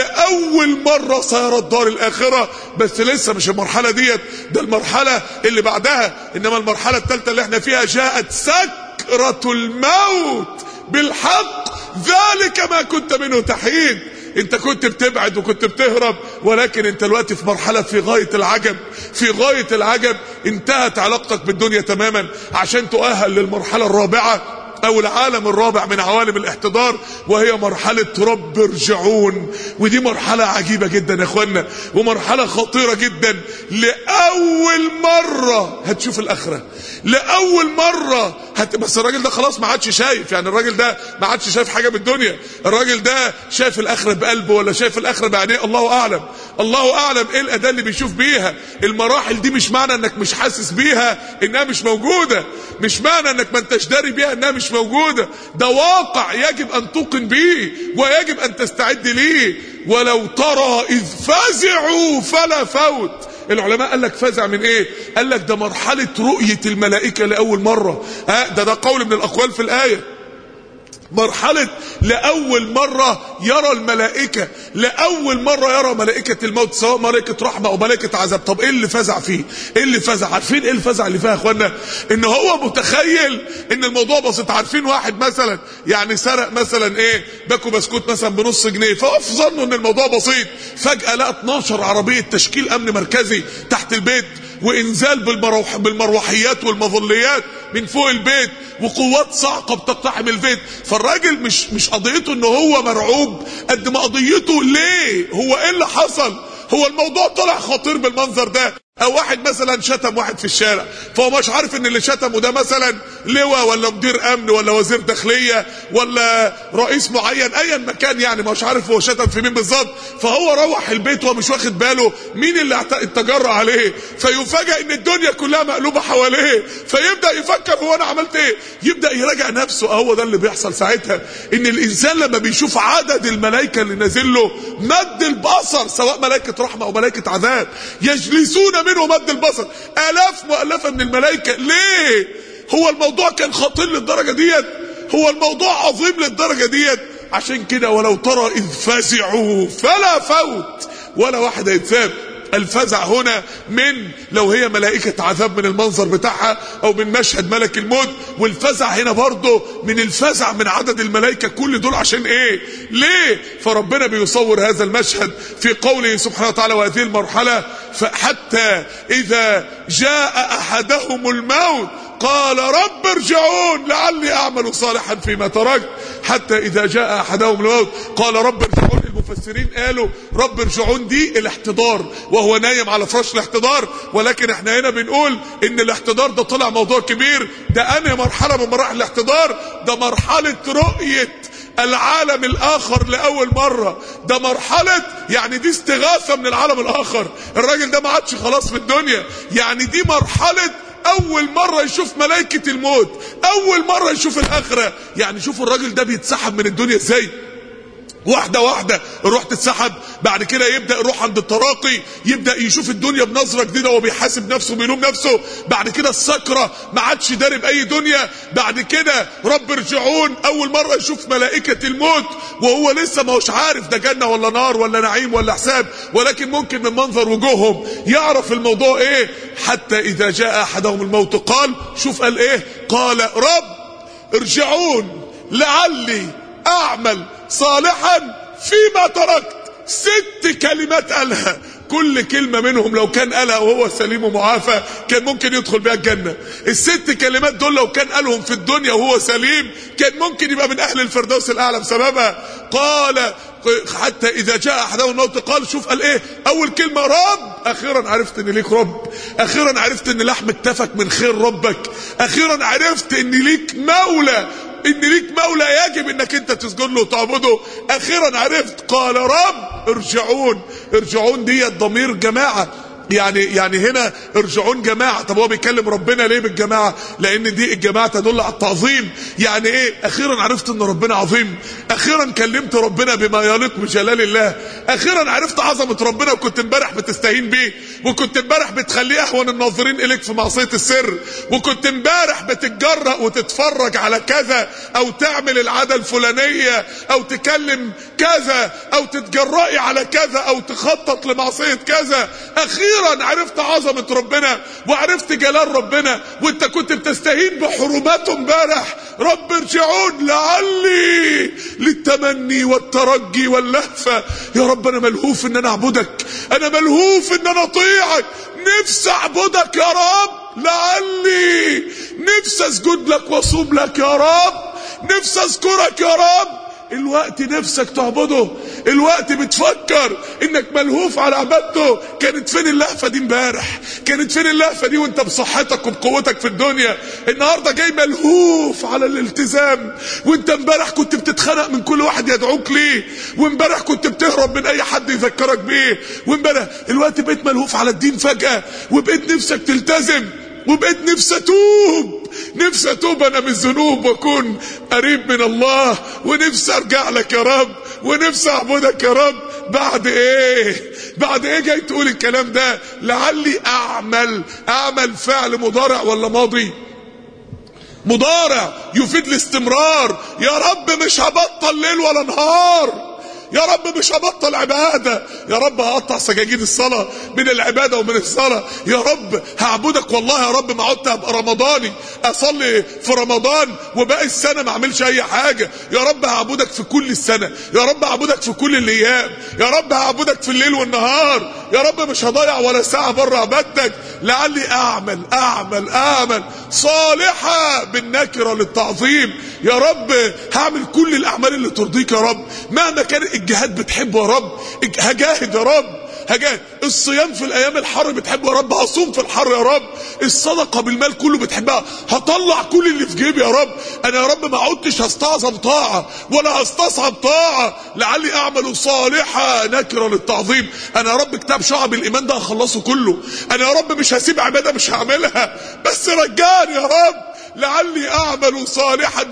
لاول مرة سيرى الدار الاخرة بس لسه مش المرحلة ديت ده المرحلة اللي بعدها انما المرحلة الثالثة اللي احنا فيها جاءت سكرة الموت بالحق ذلك ما كنت منه تحيد انت كنت بتبعد وكنت بتهرب ولكن انت دلوقتي في مرحلة في غاية العجب في غاية العجب انتهت علاقتك بالدنيا تماما عشان تؤهل للمرحلة الرابعة او العالم الرابع من عوالم الاحتضار وهي مرحلة رب ارجعون ودي مرحلة عجيبة جدا يا اخوانا ومرحلة خطيرة جدا لأول مرة هتشوف الاخرة لأول مرة هت... بس الراجل ده خلاص ما عادش شايف يعني الراجل ده ما عادش شايف حاجة بالدنيا الراجل ده شايف الاخرة بقلبه ولا شايف الاخرة بعينيه الله اعلم الله اعلم ايه الاداة اللي بيشوف بيها المراحل دي مش معنى انك مش حاسس بيها انها مش موجودة مش معنى انك ما انتش داري بيها انها مش موجودة ده واقع يجب ان توقن بيه ويجب ان تستعد ليه ولو ترى اذ فزعوا فلا فوت العلماء قال لك فزع من ايه قال لك ده مرحلة رؤية الملائكة لأول مرة ها ده ده قول من الأقوال في الآية مرحلة لأول مرة يرى الملائكة لأول مرة يرى ملائكة الموت سواء ملائكة رحمة أو ملائكة عذاب طب إيه اللي فزع فيه إيه اللي فزع عارفين إيه الفزع اللي فيها يا أخوانا إن هو متخيل إن الموضوع بسيط عارفين واحد مثلا يعني سرق مثلا إيه باكو بسكوت مثلا بنص جنيه فهو في ظنه إن الموضوع بسيط فجأة لقى 12 عربية تشكيل أمن مركزي تحت البيت وانزال بالمروح بالمروحيات والمظليات من فوق البيت وقوات صاعقه بتقتحم البيت فالراجل مش مش قضيته ان هو مرعوب قد ما قضيته ليه هو ايه اللي حصل هو الموضوع طلع خطير بالمنظر ده او واحد مثلا شتم واحد في الشارع فهو مش عارف ان اللي شتمه ده مثلا لواء ولا مدير امن ولا وزير داخليه ولا رئيس معين ايا مكان يعني مش عارف هو شتم في مين بالظبط فهو روح البيت وهو مش واخد باله مين اللي اتجرى عليه فيفاجئ ان الدنيا كلها مقلوبه حواليه فيبدا يفكر هو انا عملت ايه يبدا يراجع نفسه هو ده اللي بيحصل ساعتها ان الانسان لما بيشوف عدد الملائكه اللي نازل له مد البصر سواء ملائكه رحمه او ملائكه عذاب يجلسون منه مد البصر الاف مؤلفه من الملائكه ليه هو الموضوع كان خطير للدرجه ديت هو الموضوع عظيم للدرجه ديت عشان كده ولو ترى اذ فزعوا فلا فوت ولا واحد هيتساب الفزع هنا من لو هي ملائكة عذاب من المنظر بتاعها او من مشهد ملك الموت والفزع هنا برضه من الفزع من عدد الملائكة كل دول عشان ايه ليه فربنا بيصور هذا المشهد في قوله سبحانه وتعالى وهذه المرحلة فحتى اذا جاء احدهم الموت قال رب ارجعون لعلي اعمل صالحا فيما تركت حتى اذا جاء احدهم الموت قال رب ارجعون المفسرين قالوا رب ارجعون دي الاحتضار وهو نايم على فراش الاحتضار ولكن احنا هنا بنقول ان الاحتضار ده طلع موضوع كبير ده انهي مرحله من مراحل الاحتضار ده مرحله رؤيه العالم الاخر لاول مره ده مرحله يعني دي استغاثه من العالم الاخر الراجل ده ما عادش خلاص في الدنيا يعني دي مرحله اول مرة يشوف ملائكة الموت اول مرة يشوف الاخرة يعني شوفوا الراجل ده بيتسحب من الدنيا ازاي واحدة واحدة الروح تتسحب بعد كده يبدأ الروح عند التراقي يبدأ يشوف الدنيا بنظرة جديدة وهو بيحاسب نفسه بيلوم نفسه بعد كده السكرة ما عادش داري بأي دنيا بعد كده رب ارجعون أول مرة يشوف ملائكة الموت وهو لسه ما هوش عارف ده جنة ولا نار ولا نعيم ولا حساب ولكن ممكن من منظر وجوههم يعرف الموضوع ايه حتى إذا جاء أحدهم الموت قال شوف قال ايه قال رب ارجعون لعلي أعمل صالحا فيما تركت ست كلمات قالها كل كلمة منهم لو كان قالها وهو سليم ومعافى كان ممكن يدخل بها الجنة الست كلمات دول لو كان قالهم في الدنيا وهو سليم كان ممكن يبقى من أهل الفردوس الأعلى بسببها قال حتى إذا جاء أحدهم الموت قال شوف قال إيه أول كلمة رب أخيرا عرفت إن ليك رب أخيرا عرفت إن لحم اتفك من خير ربك أخيرا عرفت إن ليك مولى ان ليك مولى يجب انك انت تسجد له وتعبده اخيرا عرفت قال رب ارجعون ارجعون دي الضمير جماعة يعني يعني هنا ارجعون جماعة طب هو بيكلم ربنا ليه بالجماعة لان دي الجماعة تدل على التعظيم يعني ايه اخيرا عرفت ان ربنا عظيم اخيرا كلمت ربنا بما يليق بجلال الله اخيرا عرفت عظمة ربنا وكنت امبارح بتستهين بيه وكنت امبارح بتخليه اهون الناظرين اليك في معصية السر وكنت امبارح بتتجرأ وتتفرج على كذا او تعمل العادة الفلانية او تكلم كذا او تتجرأي على كذا او تخطط لمعصية كذا اخيرا اخيرا عرفت عظمة ربنا وعرفت جلال ربنا وانت كنت بتستهين بحرماته امبارح رب ارجعون لعلي للتمني والترجي واللهفة يا رب انا ملهوف ان انا اعبدك انا ملهوف ان انا اطيعك نفسي اعبدك يا رب لعلي نفسي اسجد لك واصوم لك يا رب نفسي اذكرك يا رب الوقت نفسك تعبده الوقت بتفكر انك ملهوف على عبادته كانت فين اللهفه دي امبارح كانت فين اللهفه دي وانت بصحتك وبقوتك في الدنيا النهارده جاي ملهوف على الالتزام وانت امبارح كنت بتتخنق من كل واحد يدعوك ليه وامبارح كنت بتهرب من اي حد يذكرك بيه وامبارح الوقت بقيت ملهوف على الدين فجاه وبقيت نفسك تلتزم وبقيت نفسي اتوب نفسي اتوب انا من الذنوب واكون قريب من الله ونفسي ارجع لك يا رب ونفسي اعبدك يا رب بعد ايه بعد ايه جاي تقول الكلام ده لعلي اعمل اعمل فعل مضارع ولا ماضي مضارع يفيد الاستمرار يا رب مش هبطل ليل ولا نهار يا رب مش هبطل عبادة يا رب هقطع سجاجيد الصلاة من العبادة ومن الصلاة يا رب هعبدك والله يا رب ما عدت ابقى رمضاني اصلي في رمضان وباقي السنة ما اعملش اي حاجة يا رب هعبدك في كل السنة يا رب هعبدك في كل الايام يا رب هعبدك في الليل والنهار يا رب مش هضيع ولا ساعة بره عبادتك لعلي اعمل اعمل اعمل صالحة بالنكرة للتعظيم يا رب هعمل كل الاعمال اللي ترضيك يا رب مهما كان الجهاد بتحبه يا رب هجاهد يا رب هجاهد الصيام في الايام الحر بتحبه يا رب هصوم في الحر يا رب الصدقه بالمال كله بتحبها هطلع كل اللي في جيبي يا رب انا يا رب ما عدتش هستعظم طاعه ولا هستصعب طاعه لعلي اعمل صالحه نكره للتعظيم انا يا رب كتاب شعب الايمان ده هخلصه كله انا يا رب مش هسيب عباده مش هعملها بس رجعني يا رب لعلي اعمل صالحا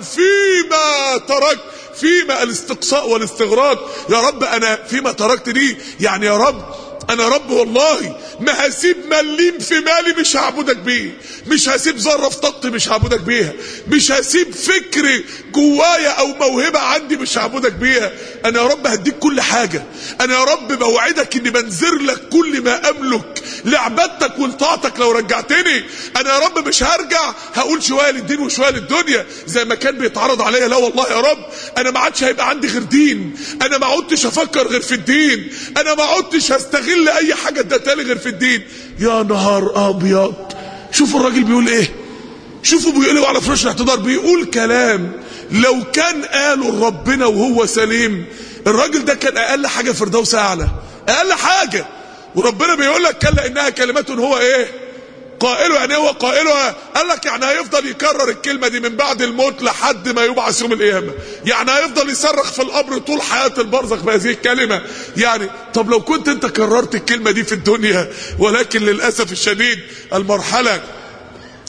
فيما تركت فيما الاستقصاء والاستغراق يا رب انا فيما تركت دي يعني يا رب انا رب والله ما هسيب مليم في مالي مش هعبدك بيه مش هسيب ذره في طاقتي مش هعبدك بيها مش هسيب فكر جوايا او موهبه عندي مش هعبدك بيها انا يا رب هديك كل حاجه انا يا رب بوعدك اني بنذر لك كل ما املك لعبادتك ولطاعتك لو رجعتني انا يا رب مش هرجع هقول شويه للدين وشويه للدنيا زي ما كان بيتعرض عليا لا والله يا رب انا ما عادش هيبقى عندي غير دين انا ما عدتش افكر غير في الدين انا ما عدتش هستغل اي حاجه ادتها لي غير في الدين يا نهار ابيض شوفوا الراجل بيقول ايه شوفوا بيقول ايه على فراش الاعتذار بيقول كلام لو كان قاله لربنا وهو سليم الراجل ده كان اقل حاجه فردوس اعلى اقل حاجه وربنا بيقول لك كلا انها كلمات هو ايه قائله يعني هو قائلها قال لك يعني هيفضل يكرر الكلمه دي من بعد الموت لحد ما يبعث يوم القيامه يعني هيفضل يصرخ في القبر طول حياه البرزخ بهذه الكلمه يعني طب لو كنت انت كررت الكلمه دي في الدنيا ولكن للاسف الشديد المرحله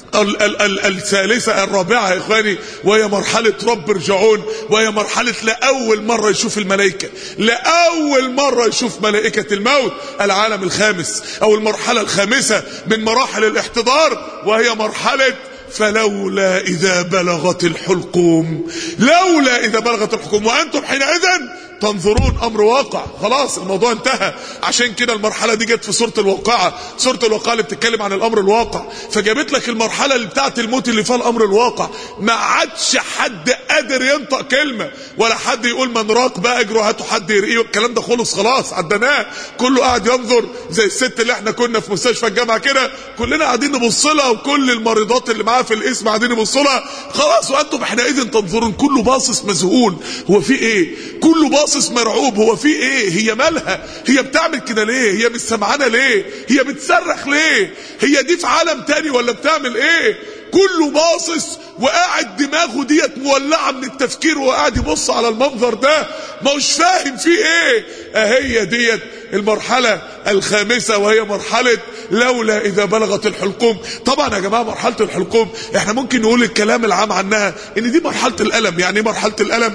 ال ال ال الثالثة الرابعة يا إخواني وهي مرحلة رب ارجعون وهي مرحلة لأول مرة يشوف الملائكة لأول مرة يشوف ملائكة الموت العالم الخامس أو المرحلة الخامسة من مراحل الاحتضار وهي مرحلة فلولا إذا بلغت الحلقوم لولا إذا بلغت الحلقوم وأنتم حينئذ تنظرون امر واقع خلاص الموضوع انتهى عشان كده المرحله دي جت في سوره الواقعه سوره الواقعه اللي بتتكلم عن الامر الواقع فجابت لك المرحله اللي بتاعه الموت اللي فيها الامر الواقع ما عادش حد قادر ينطق كلمه ولا حد يقول من راق بقى اجروا هاتوا حد يرقيه الكلام ده خلص خلاص عدناه كله قاعد ينظر زي الست اللي احنا كنا في مستشفى الجامعه كده كلنا قاعدين نبص لها وكل المريضات اللي معاها في الاسم قاعدين يبصوا لها خلاص وانتم حينئذ تنظرون كله باصص مذهول هو في ايه كله باصص باصص مرعوب هو في ايه هي مالها هي بتعمل كده ليه هي مش سمعانه ليه هي بتصرخ ليه هي دي في عالم تاني ولا بتعمل ايه كله باصص وقاعد دماغه ديت مولعه من التفكير وقاعد يبص على المنظر ده ما هوش فاهم في ايه اهي ديت المرحله الخامسه وهي مرحله لولا اذا بلغت الحلقوم طبعا يا جماعه مرحله الحلقوم احنا ممكن نقول الكلام العام عنها ان دي مرحله الالم يعني ايه مرحله الالم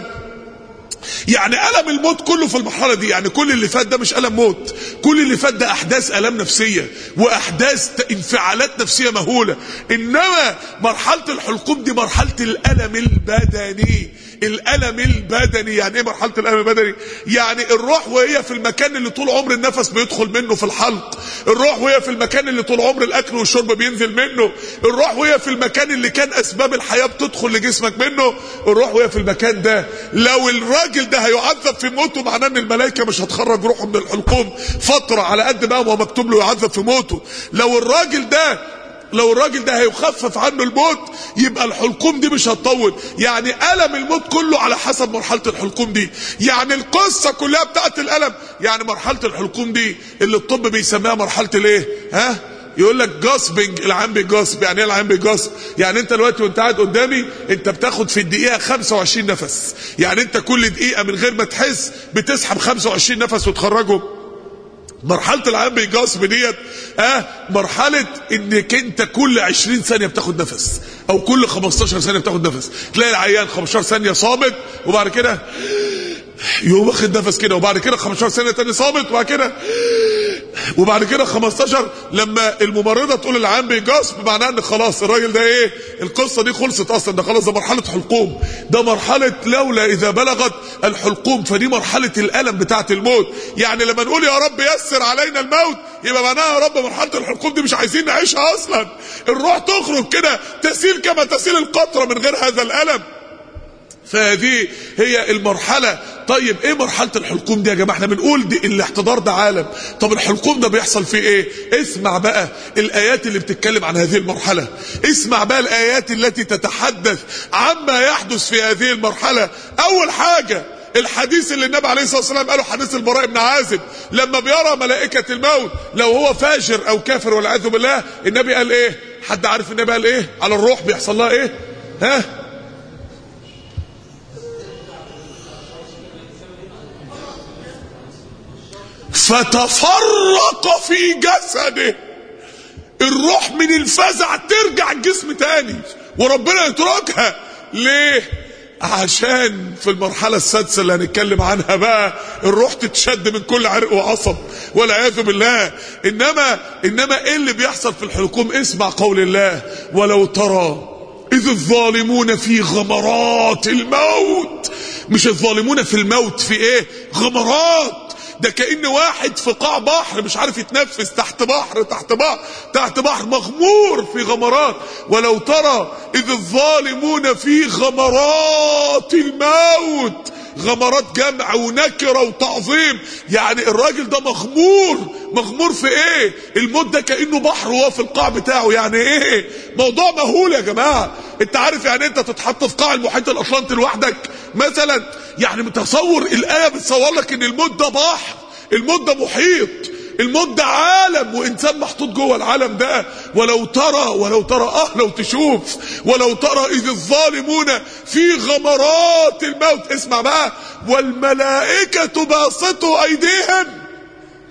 يعني ألم الموت كله في المرحلة دي يعني كل اللي فات ده مش ألم موت كل اللي فات ده أحداث ألم نفسية وأحداث انفعالات نفسية مهولة إنما مرحلة الحلقوم دي مرحلة الألم البدني الألم البدني يعني إيه مرحلة الألم البدني يعني الروح وهي في المكان اللي طول عمر النفس بيدخل منه في الحلق الروح وهي في المكان اللي طول عمر الأكل والشرب بينزل منه الروح وهي في المكان اللي كان أسباب الحياة بتدخل لجسمك منه الروح وهي في المكان ده لو الراجل ده هيعذب في موته معناه ان الملائكه مش هتخرج روحه من الحلقوم فتره على قد ما هو مكتوب له يعذب في موته لو الراجل ده لو الراجل ده هيخفف عنه الموت يبقى الحلقوم دي مش هتطول يعني ألم الموت كله على حسب مرحلة الحلقوم دي يعني القصة كلها بتاعت الألم يعني مرحلة الحلقوم دي اللي الطب بيسميها مرحلة الايه ها يقول لك جاسبنج العام بيجاسب يعني ايه العام بيجاسب يعني انت دلوقتي وانت قاعد قدامي انت بتاخد في الدقيقه 25 نفس يعني انت كل دقيقه من غير ما تحس بتسحب 25 نفس وتخرجهم مرحلة العام بيجاسب ديت اه مرحلة انك انت كل 20 ثانية بتاخد نفس او كل 15 ثانية بتاخد نفس تلاقي العيان 15 ثانية صامت وبعد كده يقوم واخد نفس كده وبعد كده 15 ثانية تاني صامت وبعد كده وبعد كده 15 لما الممرضة تقول العام بيجاسب معناها ان خلاص الراجل ده ايه القصة دي خلصت اصلا ده خلاص ده مرحلة حلقوم ده مرحلة لولا اذا بلغت الحلقوم فدي مرحلة الالم بتاعة الموت يعني لما نقول يا رب يسر علينا الموت يبقى معناها يا رب مرحلة الحلقوم دي مش عايزين نعيشها اصلا الروح تخرج كده تسيل كما تسيل القطرة من غير هذا الالم فهذه هي المرحلة طيب ايه مرحلة الحلقوم دي يا جماعة احنا بنقول دي الاحتضار ده عالم طب الحلقوم ده بيحصل فيه ايه اسمع بقى الايات اللي بتتكلم عن هذه المرحلة اسمع بقى الايات التي تتحدث عما يحدث في هذه المرحلة اول حاجة الحديث اللي النبي عليه الصلاه والسلام قاله حديث البراء بن عازب لما بيرى ملائكه الموت لو هو فاجر او كافر والعياذ بالله النبي قال ايه حد عارف النبي قال ايه على الروح بيحصل لها ايه ها فتفرق في جسده الروح من الفزع ترجع الجسم تاني وربنا يتركها ليه عشان في المرحلة السادسة اللي هنتكلم عنها بقى الروح تتشد من كل عرق وعصب والعياذ بالله انما انما ايه اللي بيحصل في الحلقوم اسمع قول الله ولو ترى اذ الظالمون في غمرات الموت مش الظالمون في الموت في ايه غمرات ده كأن واحد في قاع بحر مش عارف يتنفس تحت بحر تحت بحر تحت بحر مغمور في غمرات ولو ترى إذ الظالمون في غمرات الموت غمرات جمع ونكرة وتعظيم يعني الراجل ده مغمور مغمور في ايه الموت ده كأنه بحر وهو في القاع بتاعه يعني ايه موضوع مهول يا جماعة انت عارف يعني انت تتحط في قاع المحيط الاطلنطي لوحدك مثلا يعني متصور الايه بتصور لك ان الموت ده بحر الموت ده محيط الموت ده عالم وانسان محطوط جوه العالم ده ولو ترى ولو ترى اه لو تشوف ولو ترى اذ الظالمون في غمرات الموت اسمع بقى والملائكه باسطوا ايديهم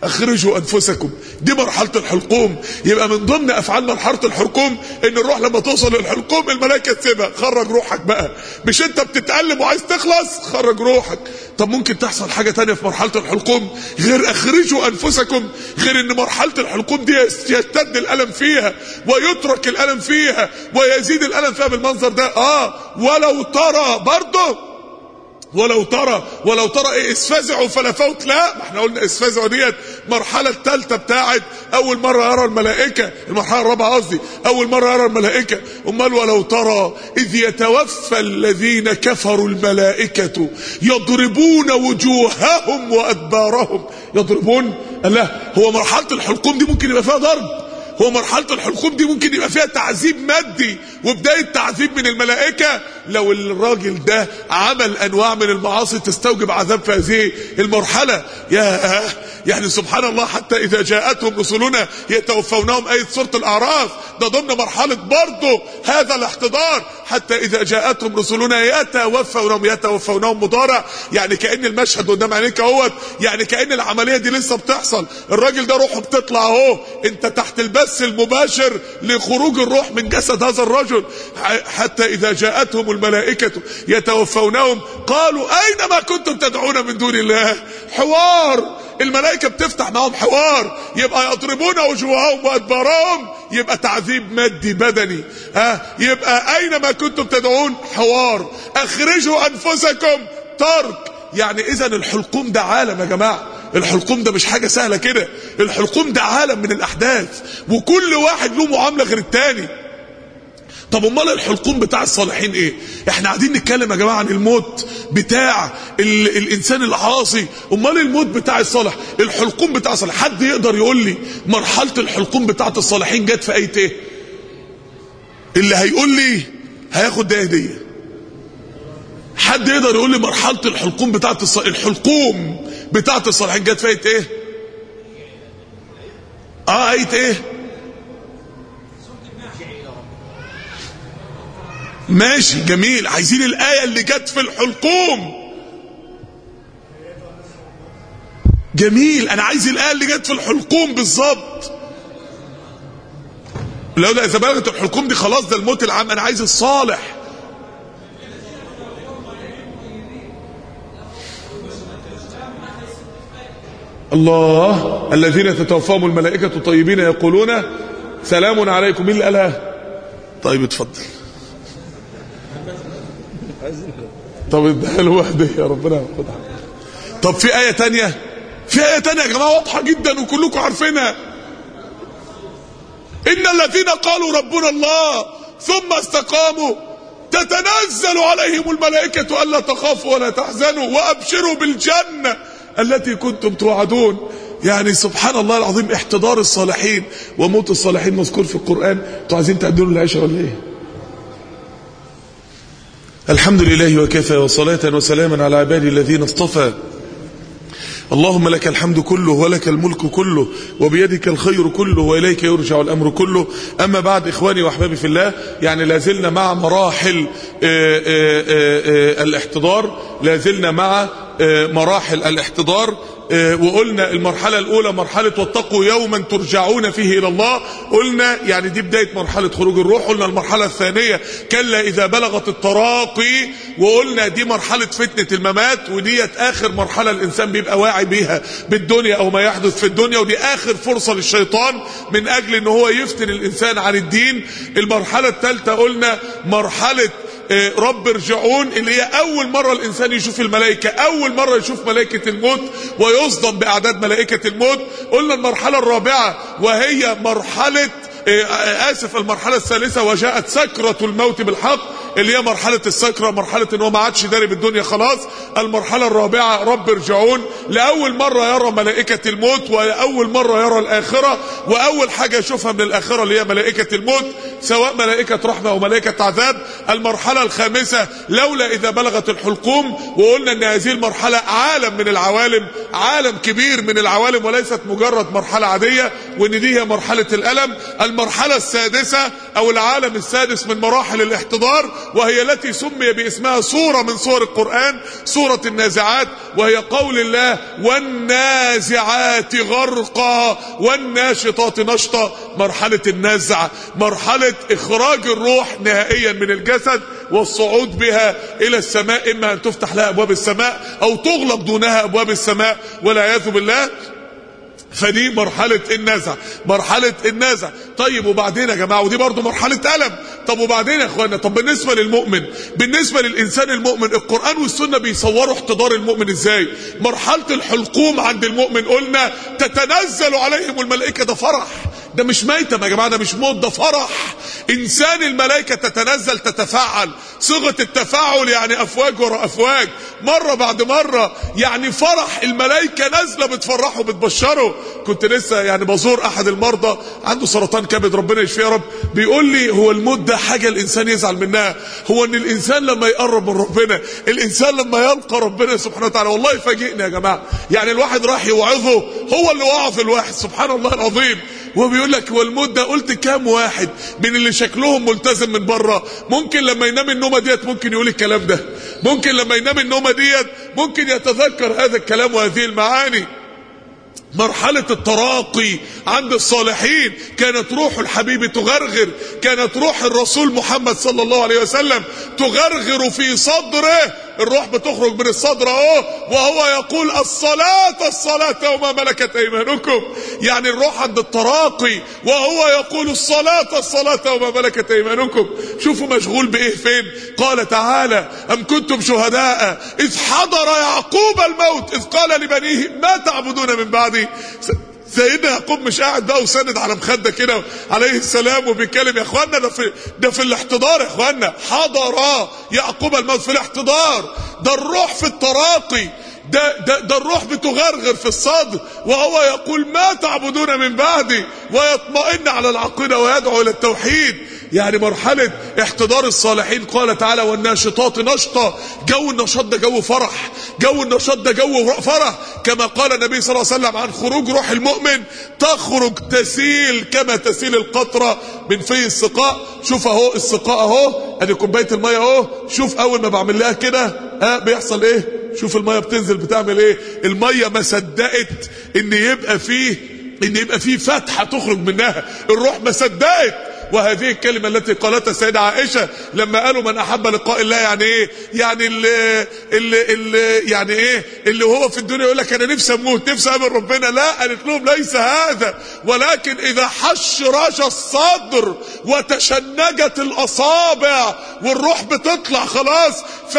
اخرجوا انفسكم دي مرحله الحلقوم يبقى من ضمن افعال مرحله الحلقوم ان الروح لما توصل للحلقوم الملائكه تسيبها خرج روحك بقى مش انت بتتالم وعايز تخلص خرج روحك طب ممكن تحصل حاجه تانية في مرحله الحلقوم غير اخرجوا انفسكم غير ان مرحله الحلقوم دي يشتد الالم فيها ويترك الالم فيها ويزيد الالم فيها بالمنظر ده اه ولو ترى برضه ولو ترى ولو ترى ايه اسفزعوا فلا فوت لا ما احنا قلنا اسفزعوا ديت مرحله الثالثه بتاعت اول مره يرى الملائكه المرحله الرابعه قصدي اول مره يرى الملائكه امال ولو ترى اذ يتوفى الذين كفروا الملائكه يضربون وجوههم وادبارهم يضربون لا هو مرحله الحلقوم دي ممكن يبقى فيها ضرب هو مرحلة الحلقوم دي ممكن يبقى فيها تعذيب مادي وبداية تعذيب من الملائكة لو الراجل ده عمل أنواع من المعاصي تستوجب عذاب في هذه المرحلة يا يعني سبحان الله حتى إذا جاءتهم رسلنا يتوفونهم آية سورة الأعراف ده ضمن مرحلة برضه هذا الاحتضار حتى إذا جاءتهم رسلنا يتوفونهم يتوفونهم مضارع يعني كأن المشهد قدام عينيك اهوت يعني كأن العملية دي لسه بتحصل الراجل ده روحه بتطلع اهو انت تحت البث المباشر لخروج الروح من جسد هذا الرجل حتى إذا جاءتهم الملائكة يتوفونهم قالوا أين ما كنتم تدعون من دون الله حوار الملائكة بتفتح معهم حوار يبقى يضربون وجوههم وأدبارهم يبقى تعذيب مادي بدني ها يبقى أين ما كنتم تدعون حوار أخرجوا أنفسكم ترك يعني إذا الحلقوم ده عالم يا جماعة الحلقوم ده مش حاجة سهلة كده الحلقوم ده عالم من الأحداث وكل واحد له معاملة غير التاني طب امال الحلقوم بتاع الصالحين ايه احنا قاعدين نتكلم يا جماعه عن الموت بتاع ال الانسان العاصي امال الموت بتاع الصالح الحلقوم بتاع الصالح حد يقدر يقول لي مرحله الحلقوم بتاعه الصالحين جت في ايه ايه اللي هيقول لي هياخد ده هديه حد يقدر يقول لي مرحله الحلقوم بتاعه الصالح الحلقوم بتاعه الصالحين جت في ايه ايه اه ايه ايه ماشي جميل عايزين الآية اللي جت في الحلقوم جميل أنا عايز الآية اللي جت في الحلقوم بالظبط لو ده إذا بلغت الحلقوم دي خلاص ده الموت العام أنا عايز الصالح الله الذين تتوفاهم الملائكة طيبين يقولون سلام عليكم مين اللي قالها طيب اتفضل طب اديها له وحده يا ربنا ياخدها طب في آية تانية في آية تانية يا جماعة واضحة جدا وكلكم عارفينها إن الذين قالوا ربنا الله ثم استقاموا تتنزل عليهم الملائكة ألا تخافوا ولا تحزنوا وأبشروا بالجنة التي كنتم توعدون يعني سبحان الله العظيم احتضار الصالحين وموت الصالحين مذكور في القرآن انتوا عايزين تقدموا العشاء ولا ايه الحمد لله وكفى وصلاة وسلاما على عبادي الذين اصطفى اللهم لك الحمد كله ولك الملك كله وبيدك الخير كله وإليك يرجع الأمر كله أما بعد إخواني وأحبابي في الله يعني لازلنا مع مراحل آآ آآ الاحتضار لازلنا مع مراحل الاحتضار وقلنا المرحلة الأولى مرحلة واتقوا يوما ترجعون فيه إلى الله قلنا يعني دي بداية مرحلة خروج الروح قلنا المرحلة الثانية كلا إذا بلغت التراقي وقلنا دي مرحلة فتنة الممات وديت آخر مرحلة الإنسان بيبقى واعي بيها بالدنيا أو ما يحدث في الدنيا ودي آخر فرصة للشيطان من أجل أن هو يفتن الإنسان عن الدين المرحلة الثالثة قلنا مرحلة رب ارجعون اللي هي اول مرة الانسان يشوف الملائكة اول مرة يشوف ملائكة الموت ويصدم باعداد ملائكة الموت قلنا المرحلة الرابعة وهي مرحلة اسف المرحله الثالثه وجاءت سكره الموت بالحق اللي هي مرحله السكره مرحله ان هو ما عادش داري بالدنيا خلاص المرحله الرابعه رب ارجعون لاول مره يرى ملائكه الموت واول مره يرى الاخره واول حاجه يشوفها من الاخره اللي هي ملائكه الموت سواء ملائكه رحمه او ملائكه عذاب المرحله الخامسه لولا اذا بلغت الحلقوم وقلنا ان هذه المرحله عالم من العوالم عالم كبير من العوالم وليست مجرد مرحله عاديه وان دي هي مرحله الالم المرحلة السادسة او العالم السادس من مراحل الاحتضار وهي التي سمي باسمها سورة من سور القرآن سورة النازعات وهي قول الله والنازعات غرقا والناشطات نشطا مرحلة النزع مرحلة اخراج الروح نهائيا من الجسد والصعود بها الى السماء اما ان تفتح لها ابواب السماء او تغلق دونها ابواب السماء والعياذ بالله فدي مرحلة النزع مرحلة النزع طيب وبعدين يا جماعة ودي برضو مرحلة ألم طب وبعدين يا اخوانا طب بالنسبة للمؤمن بالنسبة للإنسان المؤمن القرآن والسنة بيصوروا احتضار المؤمن ازاي مرحلة الحلقوم عند المؤمن قلنا تتنزل عليهم الملائكة ده فرح ده مش ميتم يا جماعة ده مش موت ده فرح إنسان الملائكة تتنزل تتفاعل صيغة التفاعل يعني أفواج ورا أفواج مرة بعد مرة يعني فرح الملائكة نازلة بتفرحه بتبشره كنت لسه يعني بزور أحد المرضى عنده سرطان كبد ربنا يشفيه يا رب بيقول لي هو الموت ده حاجة الإنسان يزعل منها هو إن الإنسان لما يقرب من ربنا الإنسان لما يلقى ربنا سبحانه وتعالى والله يفاجئني يا جماعة يعني الواحد راح يوعظه هو اللي وعظ الواحد سبحان الله العظيم وهو بيقول لك هو الموت ده قلت كام واحد من اللي شكلهم ملتزم من بره ممكن لما ينام النومه ديت ممكن يقول الكلام ده ممكن لما ينام النومه ديت ممكن يتذكر هذا الكلام وهذه المعاني مرحلة التراقي عند الصالحين كانت روح الحبيب تغرغر كانت روح الرسول محمد صلى الله عليه وسلم تغرغر في صدره الروح بتخرج من الصدر اهو وهو يقول الصلاة الصلاة وما ملكت ايمانكم يعني الروح عند التراقي وهو يقول الصلاة الصلاة وما ملكت ايمانكم شوفوا مشغول بايه فين قال تعالى ام كنتم شهداء اذ حضر يعقوب الموت اذ قال لبنيه ما تعبدون من بعدي سيدنا يعقوب مش قاعد بقى وساند على مخده كده عليه السلام وبيتكلم يا اخوانا ده في ده في الاحتضار يا اخوانا حضر يعقوب الموت في الاحتضار ده الروح في التراقي ده, ده, ده الروح بتغرغر في الصدر وهو يقول ما تعبدون من بعدي ويطمئن على العقيدة ويدعو إلى التوحيد يعني مرحلة احتضار الصالحين قال تعالى والناشطات نشطة جو النشاط ده جو فرح جو النشاط ده جو فرح كما قال النبي صلى الله عليه وسلم عن خروج روح المؤمن تخرج تسيل كما تسيل القطرة من في السقاء شوف اهو السقاء اهو ادي كوبايه الميه اهو شوف اول ما بعمل لها كده ها بيحصل ايه شوف الميه بتنزل بتعمل ايه الميه ما صدقت ان يبقى فيه ان يبقى فيه فتحه تخرج منها الروح ما صدقت وهذه الكلمة التي قالتها السيدة عائشة لما قالوا من أحب لقاء الله يعني إيه يعني اللي, اللي, اللي يعني إيه اللي هو في الدنيا يقول لك أنا نفسي أموت نفسي أقابل ربنا لا قالت لهم ليس هذا ولكن إذا حش رش الصدر وتشنجت الأصابع والروح بتطلع خلاص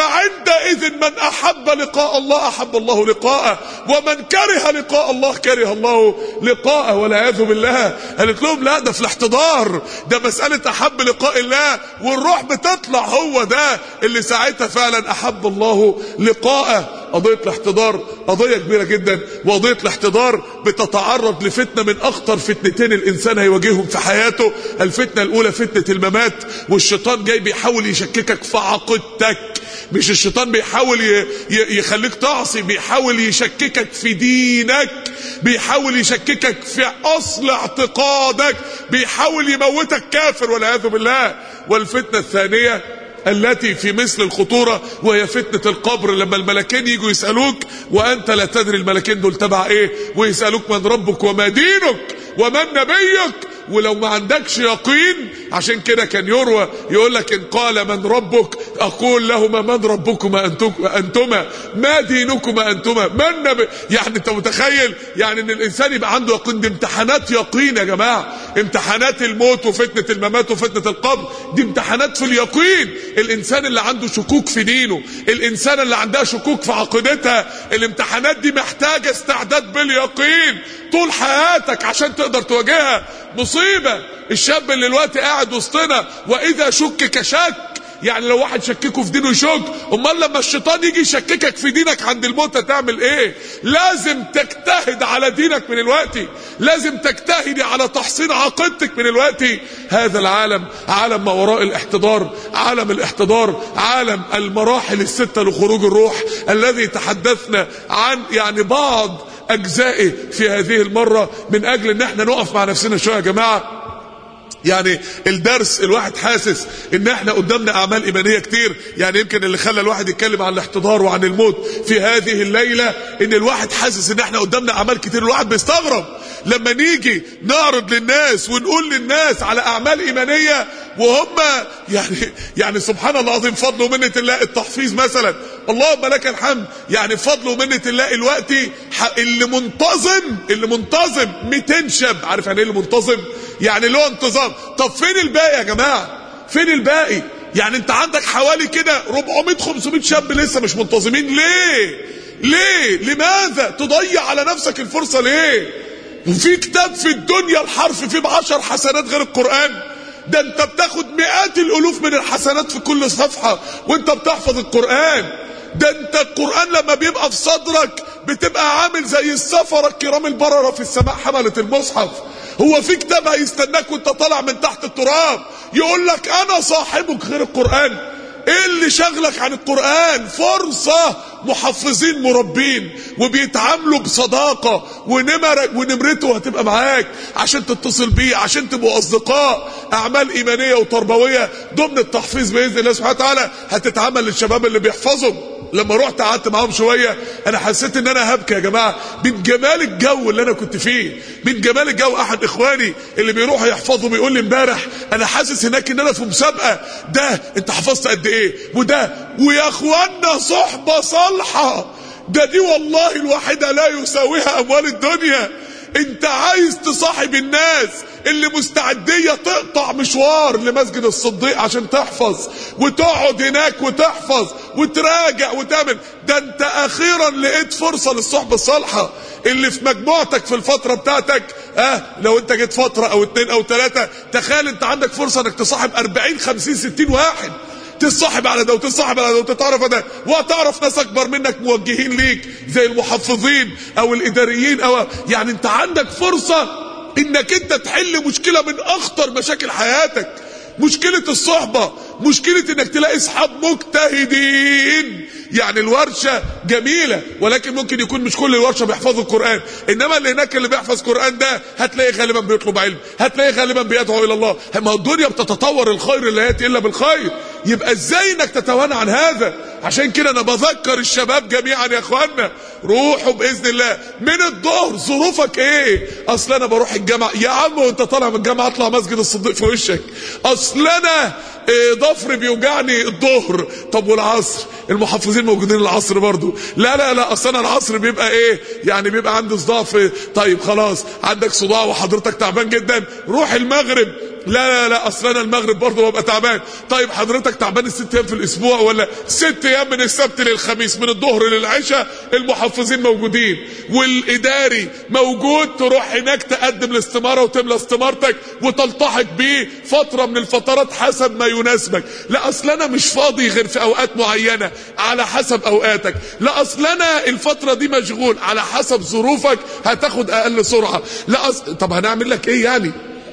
فعندئذ من أحب لقاء الله أحب الله لقاءه ومن كره لقاء الله كره الله لقاءه والعياذ بالله قالت لهم لا ده في الاحتضار ده مسألة أحب لقاء الله والروح بتطلع هو ده اللي ساعتها فعلا أحب الله لقاءه قضية الاحتضار قضية كبيرة جدا وقضية الاحتضار بتتعرض لفتنة من أخطر فتنتين الإنسان هيواجههم في حياته الفتنة الأولى فتنة الممات والشيطان جاي بيحاول يشككك في عقيدتك مش الشيطان بيحاول يخليك تعصي بيحاول يشككك في دينك بيحاول يشككك في أصل اعتقادك بيحاول يموتك كافر والعياذ بالله والفتنة الثانية التي في مثل الخطورة وهي فتنة القبر لما الملكين يجوا يسألوك وأنت لا تدري الملكين دول تبع إيه ويسألوك من ربك وما دينك ومن نبيك ولو ما عندكش يقين عشان كده كان يروى يقول لك ان قال من ربك اقول لهما من ربكما انتما ما دينكما انتما من نبي يعني انت متخيل يعني ان الانسان يبقى عنده يقين دي امتحانات يقين يا جماعه امتحانات الموت وفتنه الممات وفتنه القبر دي امتحانات في اليقين الانسان اللي عنده شكوك في دينه الانسان اللي عندها شكوك في عقيدتها الامتحانات دي محتاجه استعداد باليقين طول حياتك عشان تقدر تواجهها مصيبة الشاب اللي الوقت قاعد وسطنا واذا شكك شك يعني لو واحد شككه في دينه يشك امال لما الشيطان يجي يشككك في دينك عند الموت هتعمل ايه لازم تجتهد على دينك من الوقت لازم تجتهدي على تحصين عقيدتك من الوقت هذا العالم عالم ما وراء الاحتضار عالم الاحتضار عالم المراحل الستة لخروج الروح الذي تحدثنا عن يعني بعض اجزائه في هذه المرة من اجل ان احنا نقف مع نفسنا شوية يا جماعة يعني الدرس الواحد حاسس ان احنا قدامنا اعمال ايمانيه كتير يعني يمكن اللي خلى الواحد يتكلم عن الاحتضار وعن الموت في هذه الليله ان الواحد حاسس ان احنا قدامنا اعمال كتير الواحد بيستغرب لما نيجي نعرض للناس ونقول للناس على اعمال ايمانيه وهم يعني يعني سبحان الله العظيم فضل ومنه الله التحفيظ مثلا اللهم لك الحمد يعني فضل ومنه الله الوقت اللي منتظم اللي منتظم 200 شاب عارف يعني ايه اللي منتظم يعني له انتظام طب فين الباقي يا جماعه فين الباقي يعني انت عندك حوالي كده 400 500 شاب لسه مش منتظمين ليه ليه لماذا تضيع على نفسك الفرصه ليه وفي كتاب في الدنيا الحرف فيه بعشر حسنات غير القرآن ده انت بتاخد مئات الالوف من الحسنات في كل صفحة وانت بتحفظ القرآن ده انت القرآن لما بيبقى في صدرك بتبقى عامل زي السفرة الكرام البررة في السماء حملة المصحف هو في كتاب هيستناك وانت طالع من تحت التراب يقول لك انا صاحبك غير القرآن ايه اللي شغلك عن القرآن فرصة محفظين مربين وبيتعاملوا بصداقة ونمرك ونمرته هتبقى معاك عشان تتصل بيه عشان تبقوا اصدقاء اعمال ايمانية وتربوية ضمن التحفيظ باذن الله سبحانه وتعالى هتتعمل للشباب اللي بيحفظوا لما رحت قعدت معاهم شويه انا حسيت ان انا هبكي يا جماعه من جمال الجو اللي انا كنت فيه من جمال الجو احد اخواني اللي بيروحوا يحفظوا بيقول لي امبارح انا حاسس هناك ان انا في مسابقه ده انت حفظت قد ايه وده ويا اخوانا صحبه صالحه ده دي والله الواحده لا يساويها اموال الدنيا انت عايز تصاحب الناس اللي مستعدية تقطع مشوار لمسجد الصديق عشان تحفظ وتقعد هناك وتحفظ وتراجع وتعمل ده انت اخيرا لقيت فرصة للصحبة الصالحة اللي في مجموعتك في الفترة بتاعتك اه لو انت جيت فترة او اتنين او تلاتة تخيل انت عندك فرصة انك تصاحب اربعين خمسين ستين واحد تصاحب على ده وتصاحب على ده وتتعرف على ده وهتعرف ناس اكبر منك موجهين ليك زي المحفظين او الاداريين او يعني انت عندك فرصة انك انت تحل مشكلة من اخطر مشاكل حياتك مشكلة الصحبة مشكلة انك تلاقي اصحاب مجتهدين يعني الورشة جميلة ولكن ممكن يكون مش كل الورشة بيحفظوا القرآن انما اللي هناك اللي بيحفظ قرآن ده هتلاقي غالبا بيطلب علم هتلاقي غالبا بيدعو الى الله ما الدنيا بتتطور الخير لا ياتي الا بالخير يبقى ازاي انك تتوانى عن هذا عشان كده انا بذكر الشباب جميعا يا اخوانا روحوا باذن الله من الظهر ظروفك ايه اصل انا بروح الجامعه يا عم وانت طالع من الجامعه اطلع مسجد الصديق في وشك اصل انا إيه ضفري بيوجعني الظهر طب والعصر المحفظين موجودين العصر برضو لا لا لا اصل انا العصر بيبقى ايه يعني بيبقى عندي صداع في طيب خلاص عندك صداع وحضرتك تعبان جدا روح المغرب لا لا لا اصل انا المغرب برضه ببقى تعبان طيب حضرتك تعبان الست ايام في الاسبوع ولا ست ايام من السبت للخميس من الظهر للعشاء المحفظين موجودين والاداري موجود تروح هناك تقدم الاستماره وتملى استمارتك وتلتحق بيه فتره من الفترات حسب ما يناسبك لا اصل انا مش فاضي غير في اوقات معينه على حسب اوقاتك لا اصل انا الفتره دي مشغول على حسب ظروفك هتاخد اقل سرعه لا أصل طب هنعمل لك ايه يعني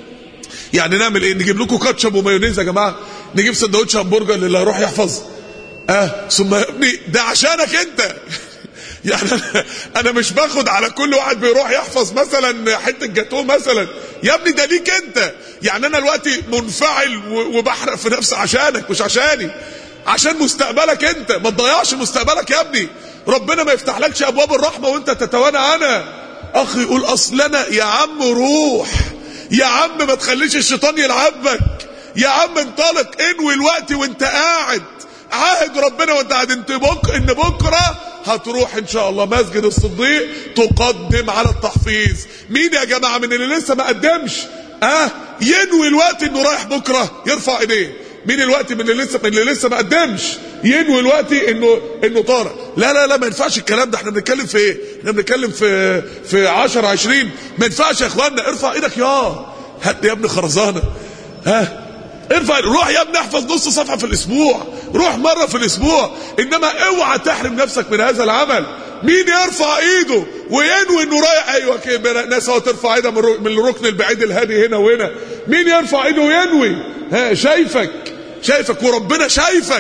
يعني نعمل ايه نجيب لكم كاتشب ومايونيز يا جماعه نجيب سندوتش همبرجر للي هيروح يحفظ اه ثم يا ابني ده عشانك انت يعني أنا, انا مش باخد على كل واحد بيروح يحفظ مثلا حته جاتوه مثلا يا ابني ده ليك انت يعني انا دلوقتي منفعل وبحرق في نفسي عشانك مش عشاني عشان مستقبلك انت ما تضيعش مستقبلك يا ابني ربنا ما يفتحلكش ابواب الرحمه وانت تتوانى عنها اخ يقول اصل انا يا عم روح يا عم ما تخليش الشيطان يلعبك يا عم انطلق انوي الوقت وانت قاعد عاهد ربنا وانت قاعد انت بك ان بكره هتروح ان شاء الله مسجد الصديق تقدم على التحفيظ مين يا جماعه من اللي لسه ما قدمش اه ينوي الوقت انه رايح بكره يرفع ايديه مين الوقت من اللي لسه من اللي لسه ما قدمش ينوي الوقت انه انه طارئ لا لا لا ما ينفعش الكلام ده احنا بنتكلم في ايه احنا بنتكلم في في 10 20 ما ينفعش يا اخوانا ارفع ايدك يا هات يا ابني خرزانه ها ارفع روح يا ابني احفظ نص صفحه في الاسبوع روح مره في الاسبوع انما اوعى تحرم نفسك من هذا العمل مين يرفع ايده وينوي انه رايح ايوه كده ناس اهو ترفع ايدها من الركن البعيد الهادي هنا وهنا مين يرفع ايده وينوي ها شايفك شايفك وربنا شايفك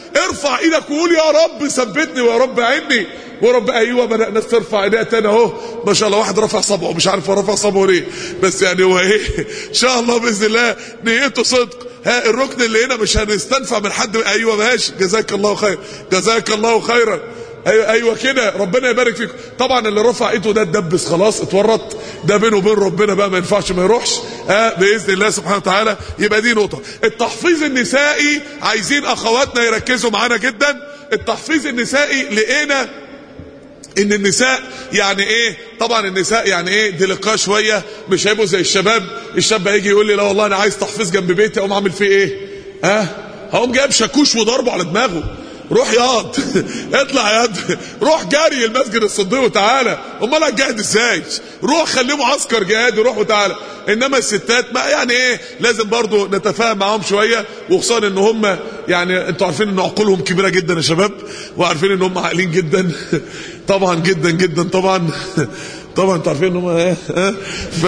ارفع ايدك وقول يا رب ثبتني ويا رب عيني ورب ايوه بدأ الناس ترفع ايديها تاني اهو ما شاء الله واحد رفع صبعه مش عارف هو رفع صبعه ليه بس يعني هو ايه ان شاء الله باذن الله نيته صدق ها الركن اللي هنا مش هنستنفع من حد ايوه ماشي جزاك الله خير جزاك الله خيرا ايوه ايوه كده ربنا يبارك فيكم طبعا اللي رفع ايده ده اتدبس خلاص اتورط ده بينه وبين ربنا بقى ما ينفعش ما يروحش اه باذن الله سبحانه وتعالى يبقى دي نقطه التحفيظ النسائي عايزين اخواتنا يركزوا معانا جدا التحفيظ النسائي لقينا ان النساء يعني ايه طبعا النساء يعني ايه دلقاه شويه مش هيبقوا زي الشباب الشاب هيجي يقول لي لا والله انا عايز تحفيظ جنب بيتي اقوم اعمل فيه ايه ها هقوم جايب شاكوش وضربه على دماغه روح ياض اطلع ياض روح جاري المسجد الصديق وتعالى امال هتجاهد ازاي روح خليه معسكر جهادي روح وتعالى انما الستات ما يعني ايه لازم برضو نتفاهم معاهم شويه وخصوصا ان هم يعني انتوا عارفين ان عقولهم كبيره جدا يا شباب وعارفين ان هم عاقلين جدا طبعا جدا جدا طبعا طبعا انتوا عارفين ان هم ايه ف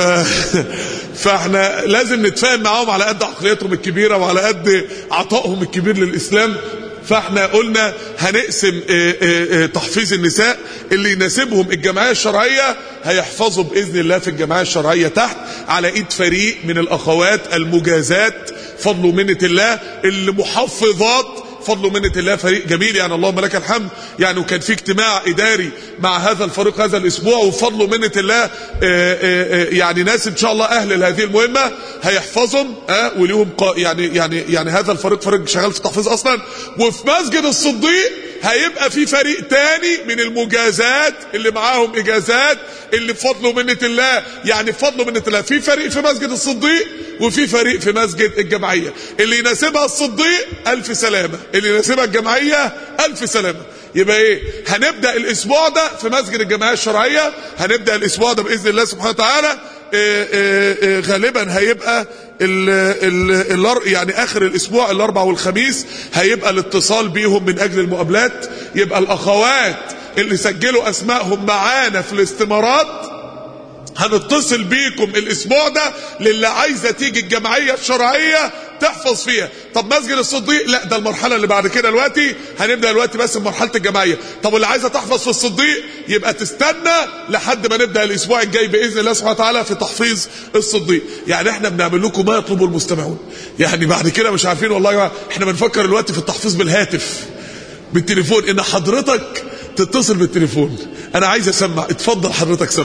فاحنا لازم نتفاهم معاهم على قد عقليتهم الكبيره وعلى قد عطائهم الكبير للاسلام فاحنا قلنا هنقسم اه اه اه تحفيظ النساء اللي يناسبهم الجمعية الشرعية هيحفظوا بإذن الله في الجمعية الشرعية تحت على ايد فريق من الأخوات المجازات فضل ومنة الله اللي محفظات فضل ومنة الله فريق جميل يعني اللهم لك الحمد يعني وكان في اجتماع إداري مع هذا الفريق هذا الأسبوع وفضل ومنة الله يعني ناس إن شاء الله أهل لهذه المهمة هيحفظهم أه وليهم يعني يعني يعني هذا الفريق فريق شغال في التحفيظ أصلا وفي مسجد الصديق هيبقى في فريق تاني من المجازات اللي معاهم اجازات اللي بفضل ومنة الله يعني بفضل ومنة الله في فريق في مسجد الصديق وفي فريق في مسجد الجمعية اللي يناسبها الصديق الف سلامة اللي يناسبها الجمعية الف سلامة يبقى ايه هنبدأ الاسبوع ده في مسجد الجمعية الشرعية هنبدأ الاسبوع ده بإذن الله سبحانه وتعالى إيه إيه إيه غالبا هيبقى ال ال ال يعني اخر الاسبوع الاربع والخميس هيبقى الاتصال بيهم من اجل المقابلات يبقى الاخوات اللي سجلوا اسمائهم معانا في الاستمارات هنتصل بيكم الاسبوع ده للي عايزه تيجي الجمعيه الشرعيه تحفظ فيها طب مسجد الصديق لا ده المرحله اللي بعد كده دلوقتي هنبدا دلوقتي بس بمرحله الجمعيه طب اللي عايزه تحفظ في الصديق يبقى تستنى لحد ما نبدا الاسبوع الجاي باذن الله سبحانه وتعالى في تحفيظ الصديق يعني احنا بنعمل لكم ما يطلبه المستمعون يعني بعد كده مش عارفين والله احنا بنفكر دلوقتي في التحفيظ بالهاتف بالتليفون ان حضرتك تتصل بالتليفون انا عايز اسمع اتفضل حضرتك سمع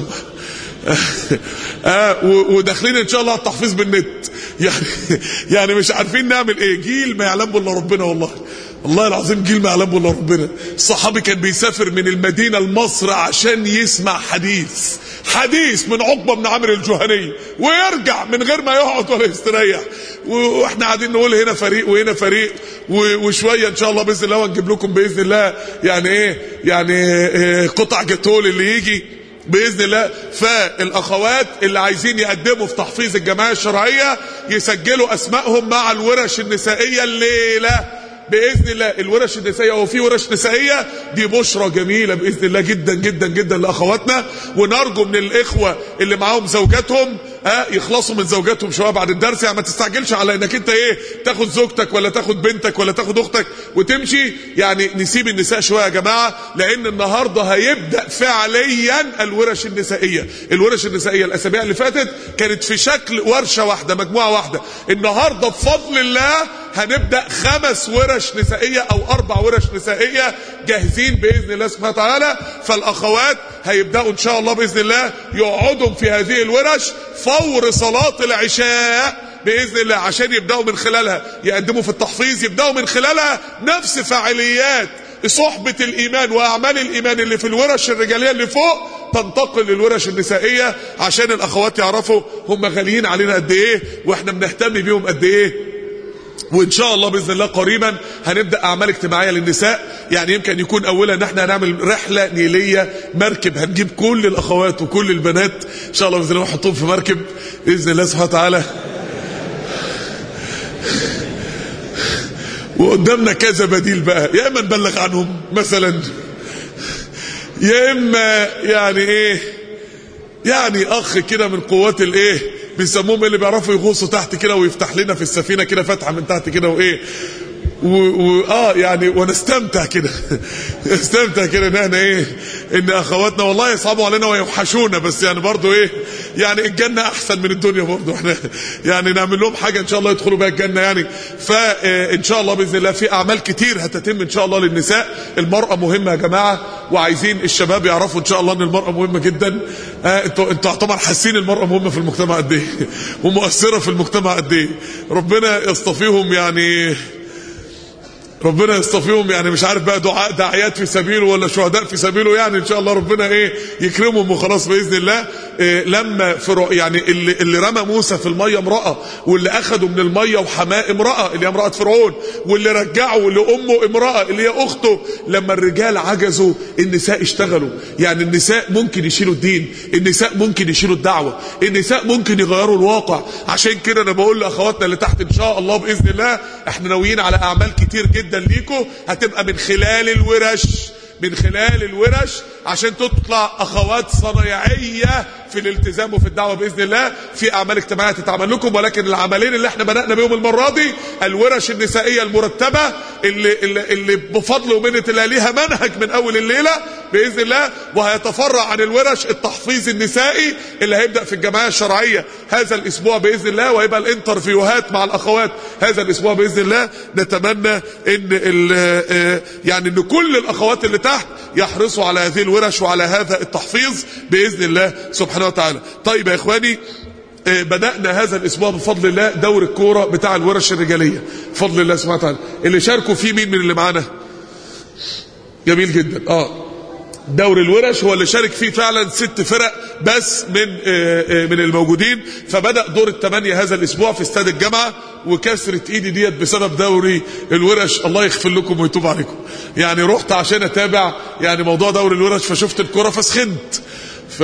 آه وداخلين ان شاء الله على التحفيظ بالنت يعني يعني مش عارفين نعمل ايه جيل ما يعلم الا ربنا والله والله العظيم جيل ما يعلم الا ربنا الصحابي كان بيسافر من المدينه لمصر عشان يسمع حديث حديث من عقبه بن عمرو الجهني ويرجع من غير ما يقعد ولا يستريح واحنا قاعدين نقول هنا فريق وهنا فريق وشويه ان شاء الله باذن الله ونجيب لكم باذن الله يعني ايه يعني إيه قطع جاتول اللي يجي باذن الله فالاخوات اللي عايزين يقدموا في تحفيظ الجمعيه الشرعيه يسجلوا اسمائهم مع الورش النسائيه الليله باذن الله الورش النسائيه هو في ورش نسائيه دي بشرى جميله باذن الله جدا جدا جدا لاخواتنا ونرجو من الاخوه اللي معاهم زوجاتهم ها يخلصوا من زوجاتهم شويه بعد الدرس يعني ما تستعجلش على انك انت ايه تاخد زوجتك ولا تاخد بنتك ولا تاخد اختك وتمشي يعني نسيب النساء شويه يا جماعه لان النهارده هيبدا فعليا الورش النسائيه الورش النسائيه الاسابيع اللي فاتت كانت في شكل ورشه واحده مجموعه واحده النهارده بفضل الله هنبدا خمس ورش نسائيه او اربع ورش نسائيه جاهزين باذن الله سبحانه وتعالى فالاخوات هيبداوا ان شاء الله باذن الله يقعدوا في هذه الورش فور صلاه العشاء باذن الله عشان يبداوا من خلالها يقدموا في التحفيظ يبداوا من خلالها نفس فعاليات صحبة الإيمان وأعمال الإيمان اللي في الورش الرجالية اللي فوق تنتقل للورش النسائية عشان الأخوات يعرفوا هم غاليين علينا قد إيه وإحنا بنهتم بيهم قد إيه وان شاء الله باذن الله قريبا هنبدا اعمال اجتماعيه للنساء يعني يمكن يكون اولها ان احنا هنعمل رحله نيليه مركب هنجيب كل الاخوات وكل البنات ان شاء الله باذن الله نحطهم في مركب باذن الله سبحانه وتعالى وقدامنا كذا بديل بقى يا اما نبلغ عنهم مثلا يا اما يعني ايه يعني اخ كده من قوات الايه بيسموهم اللي بيعرفوا يغوصوا تحت كده ويفتح لنا في السفينه كده فتحه من تحت كده وايه و... و... اه يعني ونستمتع كده نستمتع كده ان احنا ايه ان اخواتنا والله يصعبوا علينا ويوحشونا بس يعني برضو ايه يعني الجنه احسن من الدنيا برضو احنا يعني نعمل لهم حاجه ان شاء الله يدخلوا بيها الجنه يعني فان شاء الله باذن الله في اعمال كتير هتتم ان شاء الله للنساء المراه مهمه يا جماعه وعايزين الشباب يعرفوا ان شاء الله ان المراه مهمه جدا آه انتوا انتوا طبعا حاسين المراه مهمه في المجتمع قد ايه ومؤثره في المجتمع قد ايه ربنا يصطفيهم يعني ربنا يصطفيهم يعني مش عارف بقى دعاء داعيات في سبيله ولا شهداء في سبيله يعني ان شاء الله ربنا ايه يكرمهم وخلاص باذن الله إيه لما فرو يعني اللي, اللي رمى موسى في الميه امراه واللي اخده من الميه وحماه امراه اللي هي امراه فرعون واللي رجعه لامه امراه اللي هي اخته لما الرجال عجزوا النساء اشتغلوا يعني النساء ممكن يشيلوا الدين النساء ممكن يشيلوا الدعوه النساء ممكن يغيروا الواقع عشان كده انا بقول لاخواتنا اللي تحت ان شاء الله باذن الله احنا ناويين على اعمال كتير جدا جدا ليكم هتبقى من خلال الورش من خلال الورش عشان تطلع اخوات صنايعيه في الالتزام وفي الدعوه باذن الله في اعمال اجتماعيه تتعمل لكم ولكن العملين اللي احنا بدانا بيهم المره دي الورش النسائيه المرتبه اللي اللي, اللي بفضل ومنه الله ليها منهج من اول الليله باذن الله وهيتفرع عن الورش التحفيظ النسائي اللي هيبدا في الجمعيه الشرعيه هذا الاسبوع باذن الله وهيبقى الانترفيوهات مع الاخوات هذا الاسبوع باذن الله نتمنى ان يعني ان كل الاخوات اللي تحت يحرصوا على هذه الورش وعلى هذا التحفيظ باذن الله سبحانه وتعالى طيب يا اخواني بدأنا هذا الأسبوع بفضل الله دور الكورة بتاع الورش الرجالية بفضل الله سبحانه وتعالى اللي شاركوا فيه مين من اللي معانا جميل جدا اه دور الورش هو اللي شارك فيه فعلا ست فرق بس من من الموجودين فبدأ دور الثمانية هذا الأسبوع في استاد الجامعة وكسرة ايدي ديت بسبب دوري الورش الله يغفر لكم ويتوب عليكم يعني رحت عشان اتابع يعني موضوع دور الورش فشفت الكرة فسخنت ف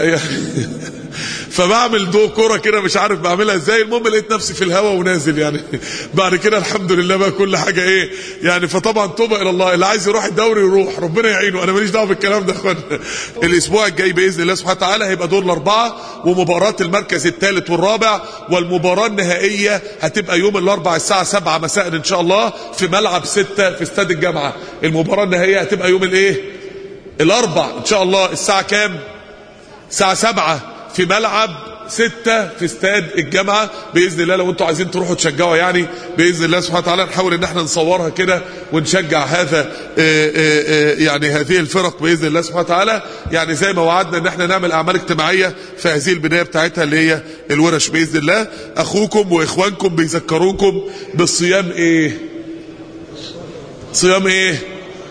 فبعمل دو كوره كده مش عارف بعملها ازاي المهم لقيت نفسي في الهوا ونازل يعني بعد كده الحمد لله بقى كل حاجه ايه يعني فطبعا توبه الى الله اللي عايز يروح الدوري يروح ربنا يعينه انا ماليش دعوه بالكلام ده يا اخوانا الاسبوع الجاي باذن الله سبحانه وتعالى هيبقى دور الاربعه ومباراه المركز الثالث والرابع والمباراه النهائيه هتبقى يوم الاربعاء الساعه 7 مساء ان شاء الله في ملعب 6 في استاد الجامعه المباراه النهائيه هتبقى يوم الايه الاربع ان شاء الله الساعه كام الساعه 7 في ملعب ستة في استاد الجامعة بإذن الله لو انتوا عايزين تروحوا تشجعوا يعني بإذن الله سبحانه وتعالى نحاول ان احنا نصورها كده ونشجع هذا اه اه اه يعني هذه الفرق بإذن الله سبحانه وتعالى يعني زي ما وعدنا ان احنا نعمل اعمال اجتماعية في هذه البداية بتاعتها اللي هي الورش بإذن الله اخوكم واخوانكم بيذكروكم بالصيام ايه صيام ايه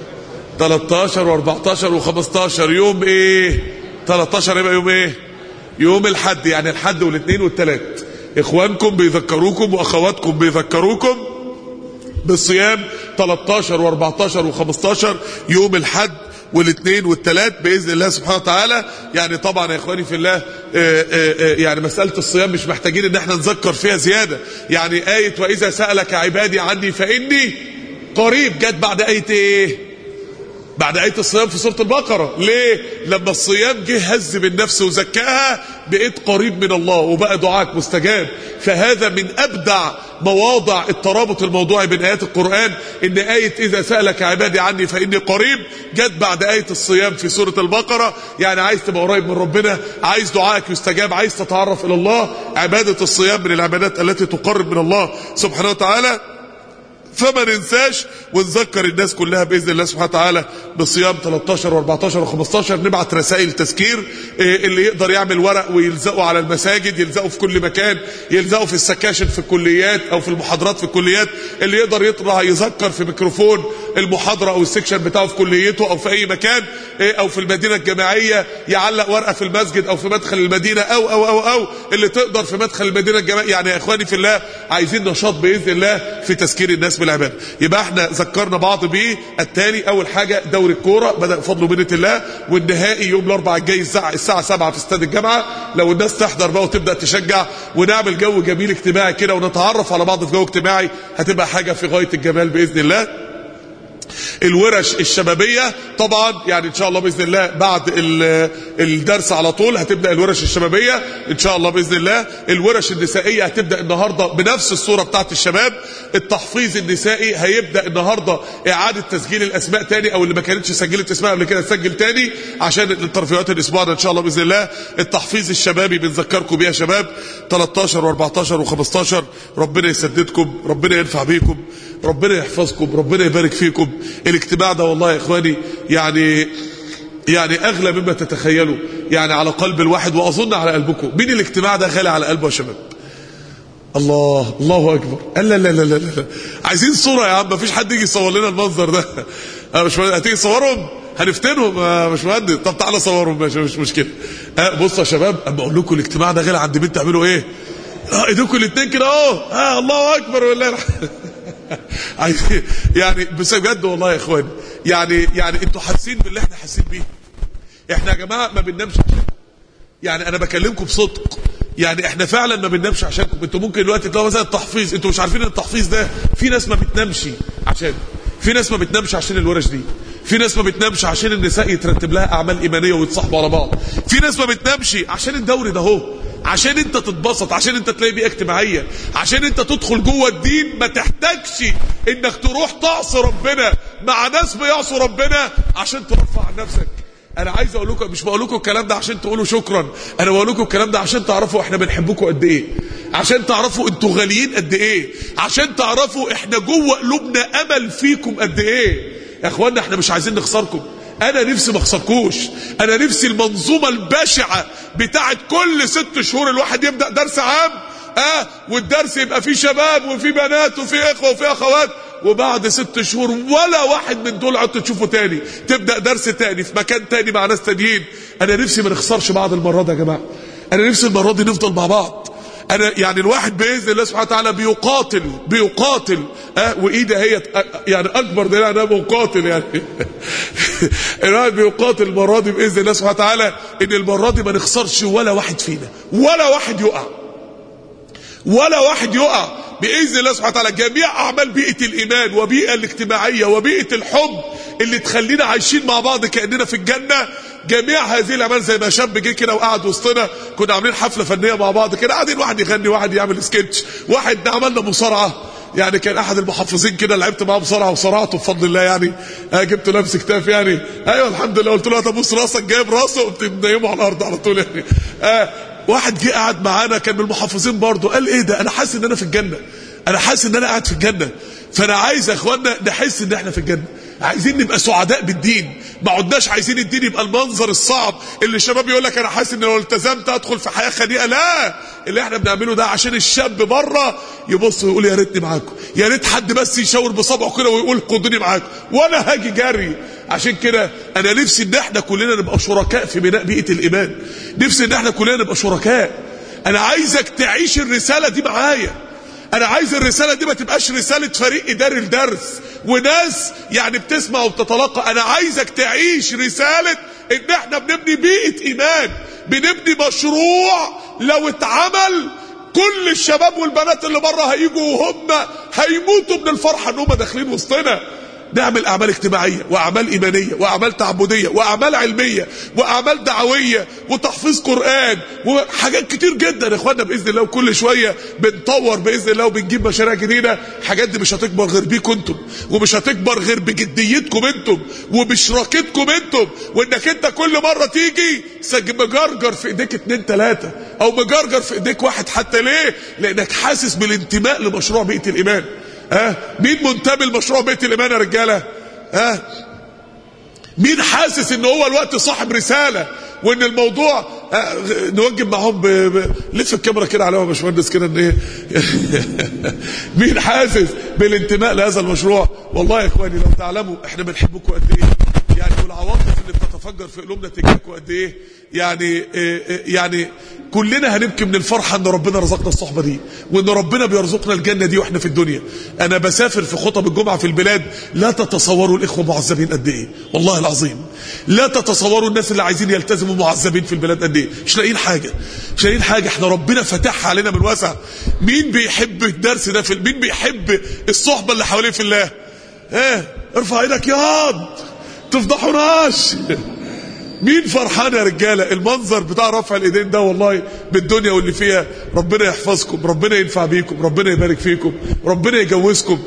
13 و14 و15 يوم ايه 13 يبقى يوم ايه يوم الحد يعني الحد والاثنين والثلاث اخوانكم بيذكروكم واخواتكم بيذكروكم بالصيام 13 و14 و15 يوم الحد والاثنين والثلاث باذن الله سبحانه وتعالى يعني طبعا يا اخواني في الله آآ آآ يعني مساله الصيام مش محتاجين ان احنا نذكر فيها زياده يعني ايه واذا سالك عبادي عني فاني قريب جت بعد ايه ايه بعد آية الصيام في سورة البقرة ليه لما الصيام جه هز بالنفس وزكاها بقيت قريب من الله وبقى دعاك مستجاب فهذا من أبدع مواضع الترابط الموضوعي بين آيات القرآن إن آية إذا سألك عبادي عني فإني قريب جت بعد آية الصيام في سورة البقرة يعني عايز تبقى قريب من ربنا عايز دعائك يستجاب عايز تتعرف إلى الله عبادة الصيام من العبادات التي تقرب من الله سبحانه وتعالى فما ننساش ونذكر الناس كلها باذن الله سبحانه وتعالى بصيام 13 و14 و15 نبعت رسائل تذكير اللي يقدر يعمل ورق ويلزقه على المساجد يلزقه في كل مكان يلزقه في السكاشن في الكليات او في المحاضرات في الكليات اللي يقدر يطلع يذكر في ميكروفون المحاضره او السكشن بتاعه في كليته او في اي مكان او في المدينه الجامعيه يعلق ورقه في المسجد او في مدخل المدينه او او او او اللي تقدر في مدخل المدينه الجامعيه يعني يا اخواني في الله عايزين نشاط باذن الله في تذكير الناس بالعباده يبقى احنا ذكرنا بعض بيه التاني اول حاجه دوري الكوره بدا بفضل ومنه الله والنهائي يوم الاربعاء الجاي الساعه الساعه 7 في استاد الجامعه لو الناس تحضر بقى وتبدا تشجع ونعمل جو جميل اجتماعي كده ونتعرف على بعض في جو اجتماعي هتبقى حاجه في غايه الجمال باذن الله الورش الشبابيه طبعا يعني ان شاء الله باذن الله بعد الدرس على طول هتبدا الورش الشبابيه ان شاء الله باذن الله الورش النسائيه هتبدا النهارده بنفس الصوره بتاعت الشباب التحفيظ النسائي هيبدا النهارده اعاده تسجيل الاسماء تاني او اللي ما كانتش سجلت اسمها قبل كده تسجل تاني عشان الترفيهات الاسبوع ده ان شاء الله باذن الله التحفيظ الشبابي بنذكركم بيه يا شباب 13 و14 و15 ربنا يسددكم ربنا ينفع بيكم ربنا يحفظكم ربنا يبارك فيكم الاجتماع ده والله يا اخواني يعني يعني اغلى مما تتخيلوا يعني على قلب الواحد واظن على قلبكم مين الاجتماع ده غالي على قلبه يا شباب الله الله اكبر لا لا لا لا لا عايزين صوره يا عم مفيش حد يجي يصور لنا المنظر ده انا مش هتيجي تصورهم هنفتنهم مش مهندس طب تعالى صورهم ماشي مش مشكله أه بصوا يا شباب اما اقول لكم الاجتماع ده غالي عند مين تعملوا ايه اه ايديكم الاثنين كده اهو اه الله اكبر والله يعني بس بجد والله يا اخواني يعني يعني انتوا حاسين باللي احنا حاسين بيه احنا يا جماعه ما بننامش عشان يعني انا بكلمكم بصدق يعني احنا فعلا ما بننامش عشانكم انتوا ممكن دلوقتي تلاقوا مثلا التحفيظ انتوا مش عارفين ان التحفيظ ده في ناس ما بتنامش عشان في ناس ما بتنامش عشان الورش دي في ناس ما بتنامش عشان النساء يترتب لها اعمال ايمانيه ويتصاحبوا على بعض في ناس ما بتنامش عشان الدوري ده اهو عشان انت تتبسط عشان انت تلاقي بيئه اجتماعيه عشان انت تدخل جوه الدين ما تحتاجش انك تروح تعصي ربنا مع ناس بيعصوا ربنا عشان ترفع عن نفسك انا عايز اقول لكم مش بقول لكم الكلام ده عشان تقولوا شكرا انا بقول لكم الكلام ده عشان تعرفوا احنا بنحبكم قد ايه عشان تعرفوا انتوا غاليين قد ايه عشان تعرفوا احنا جوه قلوبنا امل فيكم قد ايه يا اخوانا احنا مش عايزين نخسركم انا نفسي ما اخسركوش انا نفسي المنظومه البشعه بتاعت كل ست شهور الواحد يبدا درس عام اه والدرس يبقى فيه شباب وفيه بنات وفيه اخوه وفيه اخوات وبعد ست شهور ولا واحد من دول عدت تشوفه تاني تبدا درس تاني في مكان تاني مع ناس تانيين انا نفسي ما نخسرش بعض المره دي يا جماعه انا نفسي المره دي نفضل مع بعض انا يعني الواحد باذن الله سبحانه وتعالى بيقاتل بيقاتل اه وايدي هي يعني اكبر دليل انا مقاتل يعني الواحد بيقاتل المره دي باذن الله سبحانه وتعالى ان المره دي ما نخسرش ولا واحد فينا ولا واحد يقع ولا واحد يقع باذن الله سبحانه وتعالى جميع اعمال بيئه الايمان وبيئه الاجتماعيه وبيئه الحب اللي تخلينا عايشين مع بعض كاننا في الجنه جميع هذه الاعمال زي ما شاب جه كده وقعد وسطنا كنا عاملين حفله فنيه مع بعض كده قاعدين واحد يغني واحد يعمل سكتش واحد عملنا مصارعه يعني كان احد المحفظين كده لعبت معاه مصارعه وصرعته بفضل الله يعني آه جبته لابس كتاف يعني ايوه الحمد لله قلت له تبص راسك جايب راسه قمت منيمه على الارض على طول يعني آه واحد جه قعد معانا كان من المحفظين برضه قال ايه ده انا حاسس ان انا في الجنه انا حاسس ان انا قاعد في الجنه فانا عايز يا اخوانا نحس ان احنا في الجنه عايزين نبقى سعداء بالدين ما عدناش عايزين الدين يبقى المنظر الصعب اللي الشباب يقول لك انا حاسس ان لو التزمت ادخل في حياه خنيقه لا اللي احنا بنعمله ده عشان الشاب بره يبص ويقول يا ريتني معاكم يا ريت حد بس يشاور بصبعه كده ويقول خدوني معاكم وانا هاجي جري عشان كده انا نفسي ان احنا كلنا نبقى شركاء في بناء بيئه الايمان نفسي ان احنا كلنا نبقى شركاء انا عايزك تعيش الرساله دي معايا انا عايز الرساله دي ما تبقاش رساله فريق اداري الدرس وناس يعني بتسمع وبتتلقى انا عايزك تعيش رساله ان احنا بنبني بيئه ايمان بنبني مشروع لو اتعمل كل الشباب والبنات اللي بره هيجوا وهم هيموتوا من الفرحه ان هم داخلين وسطنا نعمل اعمال اجتماعيه واعمال ايمانيه واعمال تعبديه واعمال علميه واعمال دعويه وتحفيظ قران وحاجات كتير جدا يا اخوانا باذن الله وكل شويه بنطور باذن الله وبنجيب مشاريع جديده الحاجات دي مش هتكبر غير بيكم انتم ومش هتكبر غير بجديتكم انتم وبشراكتكم انتم وانك انت كل مره تيجي مجرجر في ايديك اتنين تلاته او مجرجر في ايديك واحد حتى ليه لانك حاسس بالانتماء لمشروع بيئه الايمان ها أه؟ مين منتمي لمشروع بيت الايمان يا رجاله ها أه؟ مين حاسس ان هو الوقت صاحب رساله وان الموضوع أه نوجب معاهم ب... ب... لف الكاميرا كده عليهم يا باشمهندس كده ان ايه مين حاسس بالانتماء لهذا المشروع والله يا اخواني لو تعلموا احنا بنحبكم قد ايه يعني والعواطف اللي بتتفجر في قلوبنا تجاهكم قد ايه يعني يعني كلنا هنبكي من الفرحه ان ربنا رزقنا الصحبه دي وان ربنا بيرزقنا الجنه دي واحنا في الدنيا انا بسافر في خطب الجمعه في البلاد لا تتصوروا الاخوه معذبين قد ايه والله العظيم لا تتصوروا الناس اللي عايزين يلتزموا معذبين في البلاد قد ايه مش لاقيين حاجه مش لاقيين حاجه احنا ربنا فتحها علينا من واسع مين بيحب الدرس ده في مين بيحب الصحبه اللي حواليه في الله ها ارفع ايدك ياض تفضحوناش مين فرحان يا رجاله المنظر بتاع رفع الايدين ده والله بالدنيا واللي فيها ربنا يحفظكم ربنا ينفع بيكم ربنا يبارك فيكم ربنا يجوزكم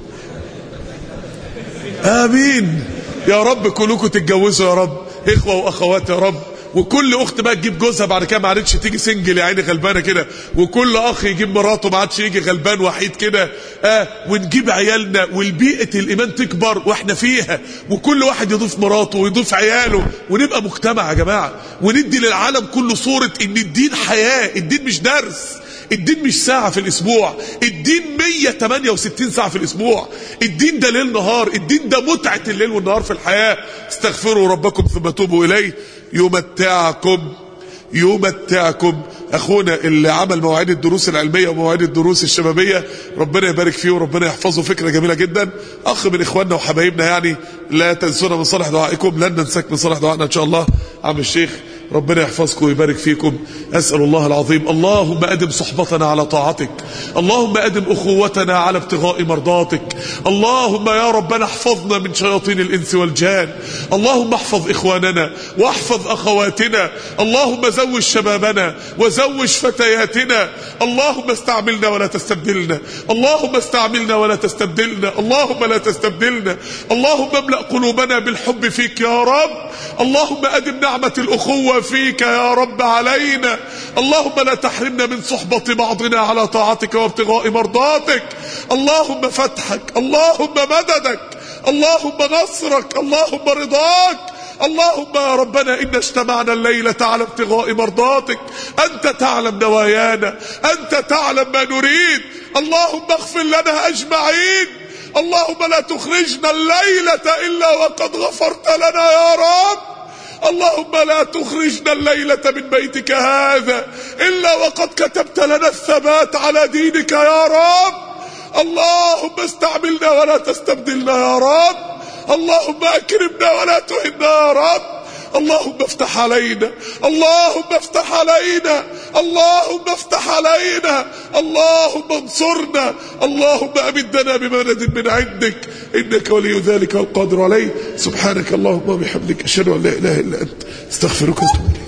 امين يا رب كلكم تتجوزوا يا رب اخوه واخوات يا رب وكل اخت بقى تجيب جوزها بعد كده ما عادتش تيجي سنجل يا عيني غلبانه كده وكل اخ يجيب مراته ما عادش يجي غلبان وحيد كده اه ونجيب عيالنا والبيئه الايمان تكبر واحنا فيها وكل واحد يضيف مراته ويضيف عياله ونبقى مجتمع يا جماعه وندي للعالم كله صوره ان الدين حياه الدين مش درس الدين مش ساعة في الأسبوع الدين 168 ساعة في الأسبوع الدين ده ليل نهار الدين ده متعة الليل والنهار في الحياة استغفروا ربكم ثم توبوا إليه يمتعكم يمتعكم اخونا اللي عمل مواعيد الدروس العلميه ومواعيد الدروس الشبابيه ربنا يبارك فيه وربنا يحفظه فكره جميله جدا اخ من اخواننا وحبايبنا يعني لا تنسونا من صالح دعائكم لن ننساك من صالح دعائنا ان شاء الله عم الشيخ ربنا يحفظكم ويبارك فيكم أسأل الله العظيم اللهم أدم صحبتنا على طاعتك اللهم أدم أخوتنا على ابتغاء مرضاتك اللهم يا ربنا احفظنا من شياطين الإنس والجان اللهم احفظ إخواننا واحفظ أخواتنا اللهم زوج شبابنا وزوج فتياتنا اللهم استعملنا ولا تستبدلنا اللهم استعملنا ولا تستبدلنا اللهم لا تستبدلنا اللهم املأ قلوبنا بالحب فيك يا رب اللهم أدم نعمة الأخوة فيك يا رب علينا اللهم لا تحرمنا من صحبة بعضنا على طاعتك وابتغاء مرضاتك اللهم فتحك اللهم مددك اللهم نصرك اللهم رضاك اللهم يا ربنا إن اجتمعنا الليلة على ابتغاء مرضاتك أنت تعلم نوايانا أنت تعلم ما نريد اللهم اغفر لنا أجمعين اللهم لا تخرجنا الليلة إلا وقد غفرت لنا يا رب اللهم لا تخرجنا الليلة من بيتك هذا إلا وقد كتبت لنا الثبات على دينك يا رب اللهم استعملنا ولا تستبدلنا يا رب اللهم أكرمنا ولا تهنا يا رب اللهم افتح علينا اللهم افتح علينا اللهم افتح علينا اللهم انصرنا اللهم امدنا بمدد من عندك انك ولي ذلك والقادر عليه سبحانك اللهم وبحمدك اشهد ان لا اله الا انت استغفرك واتوب اليك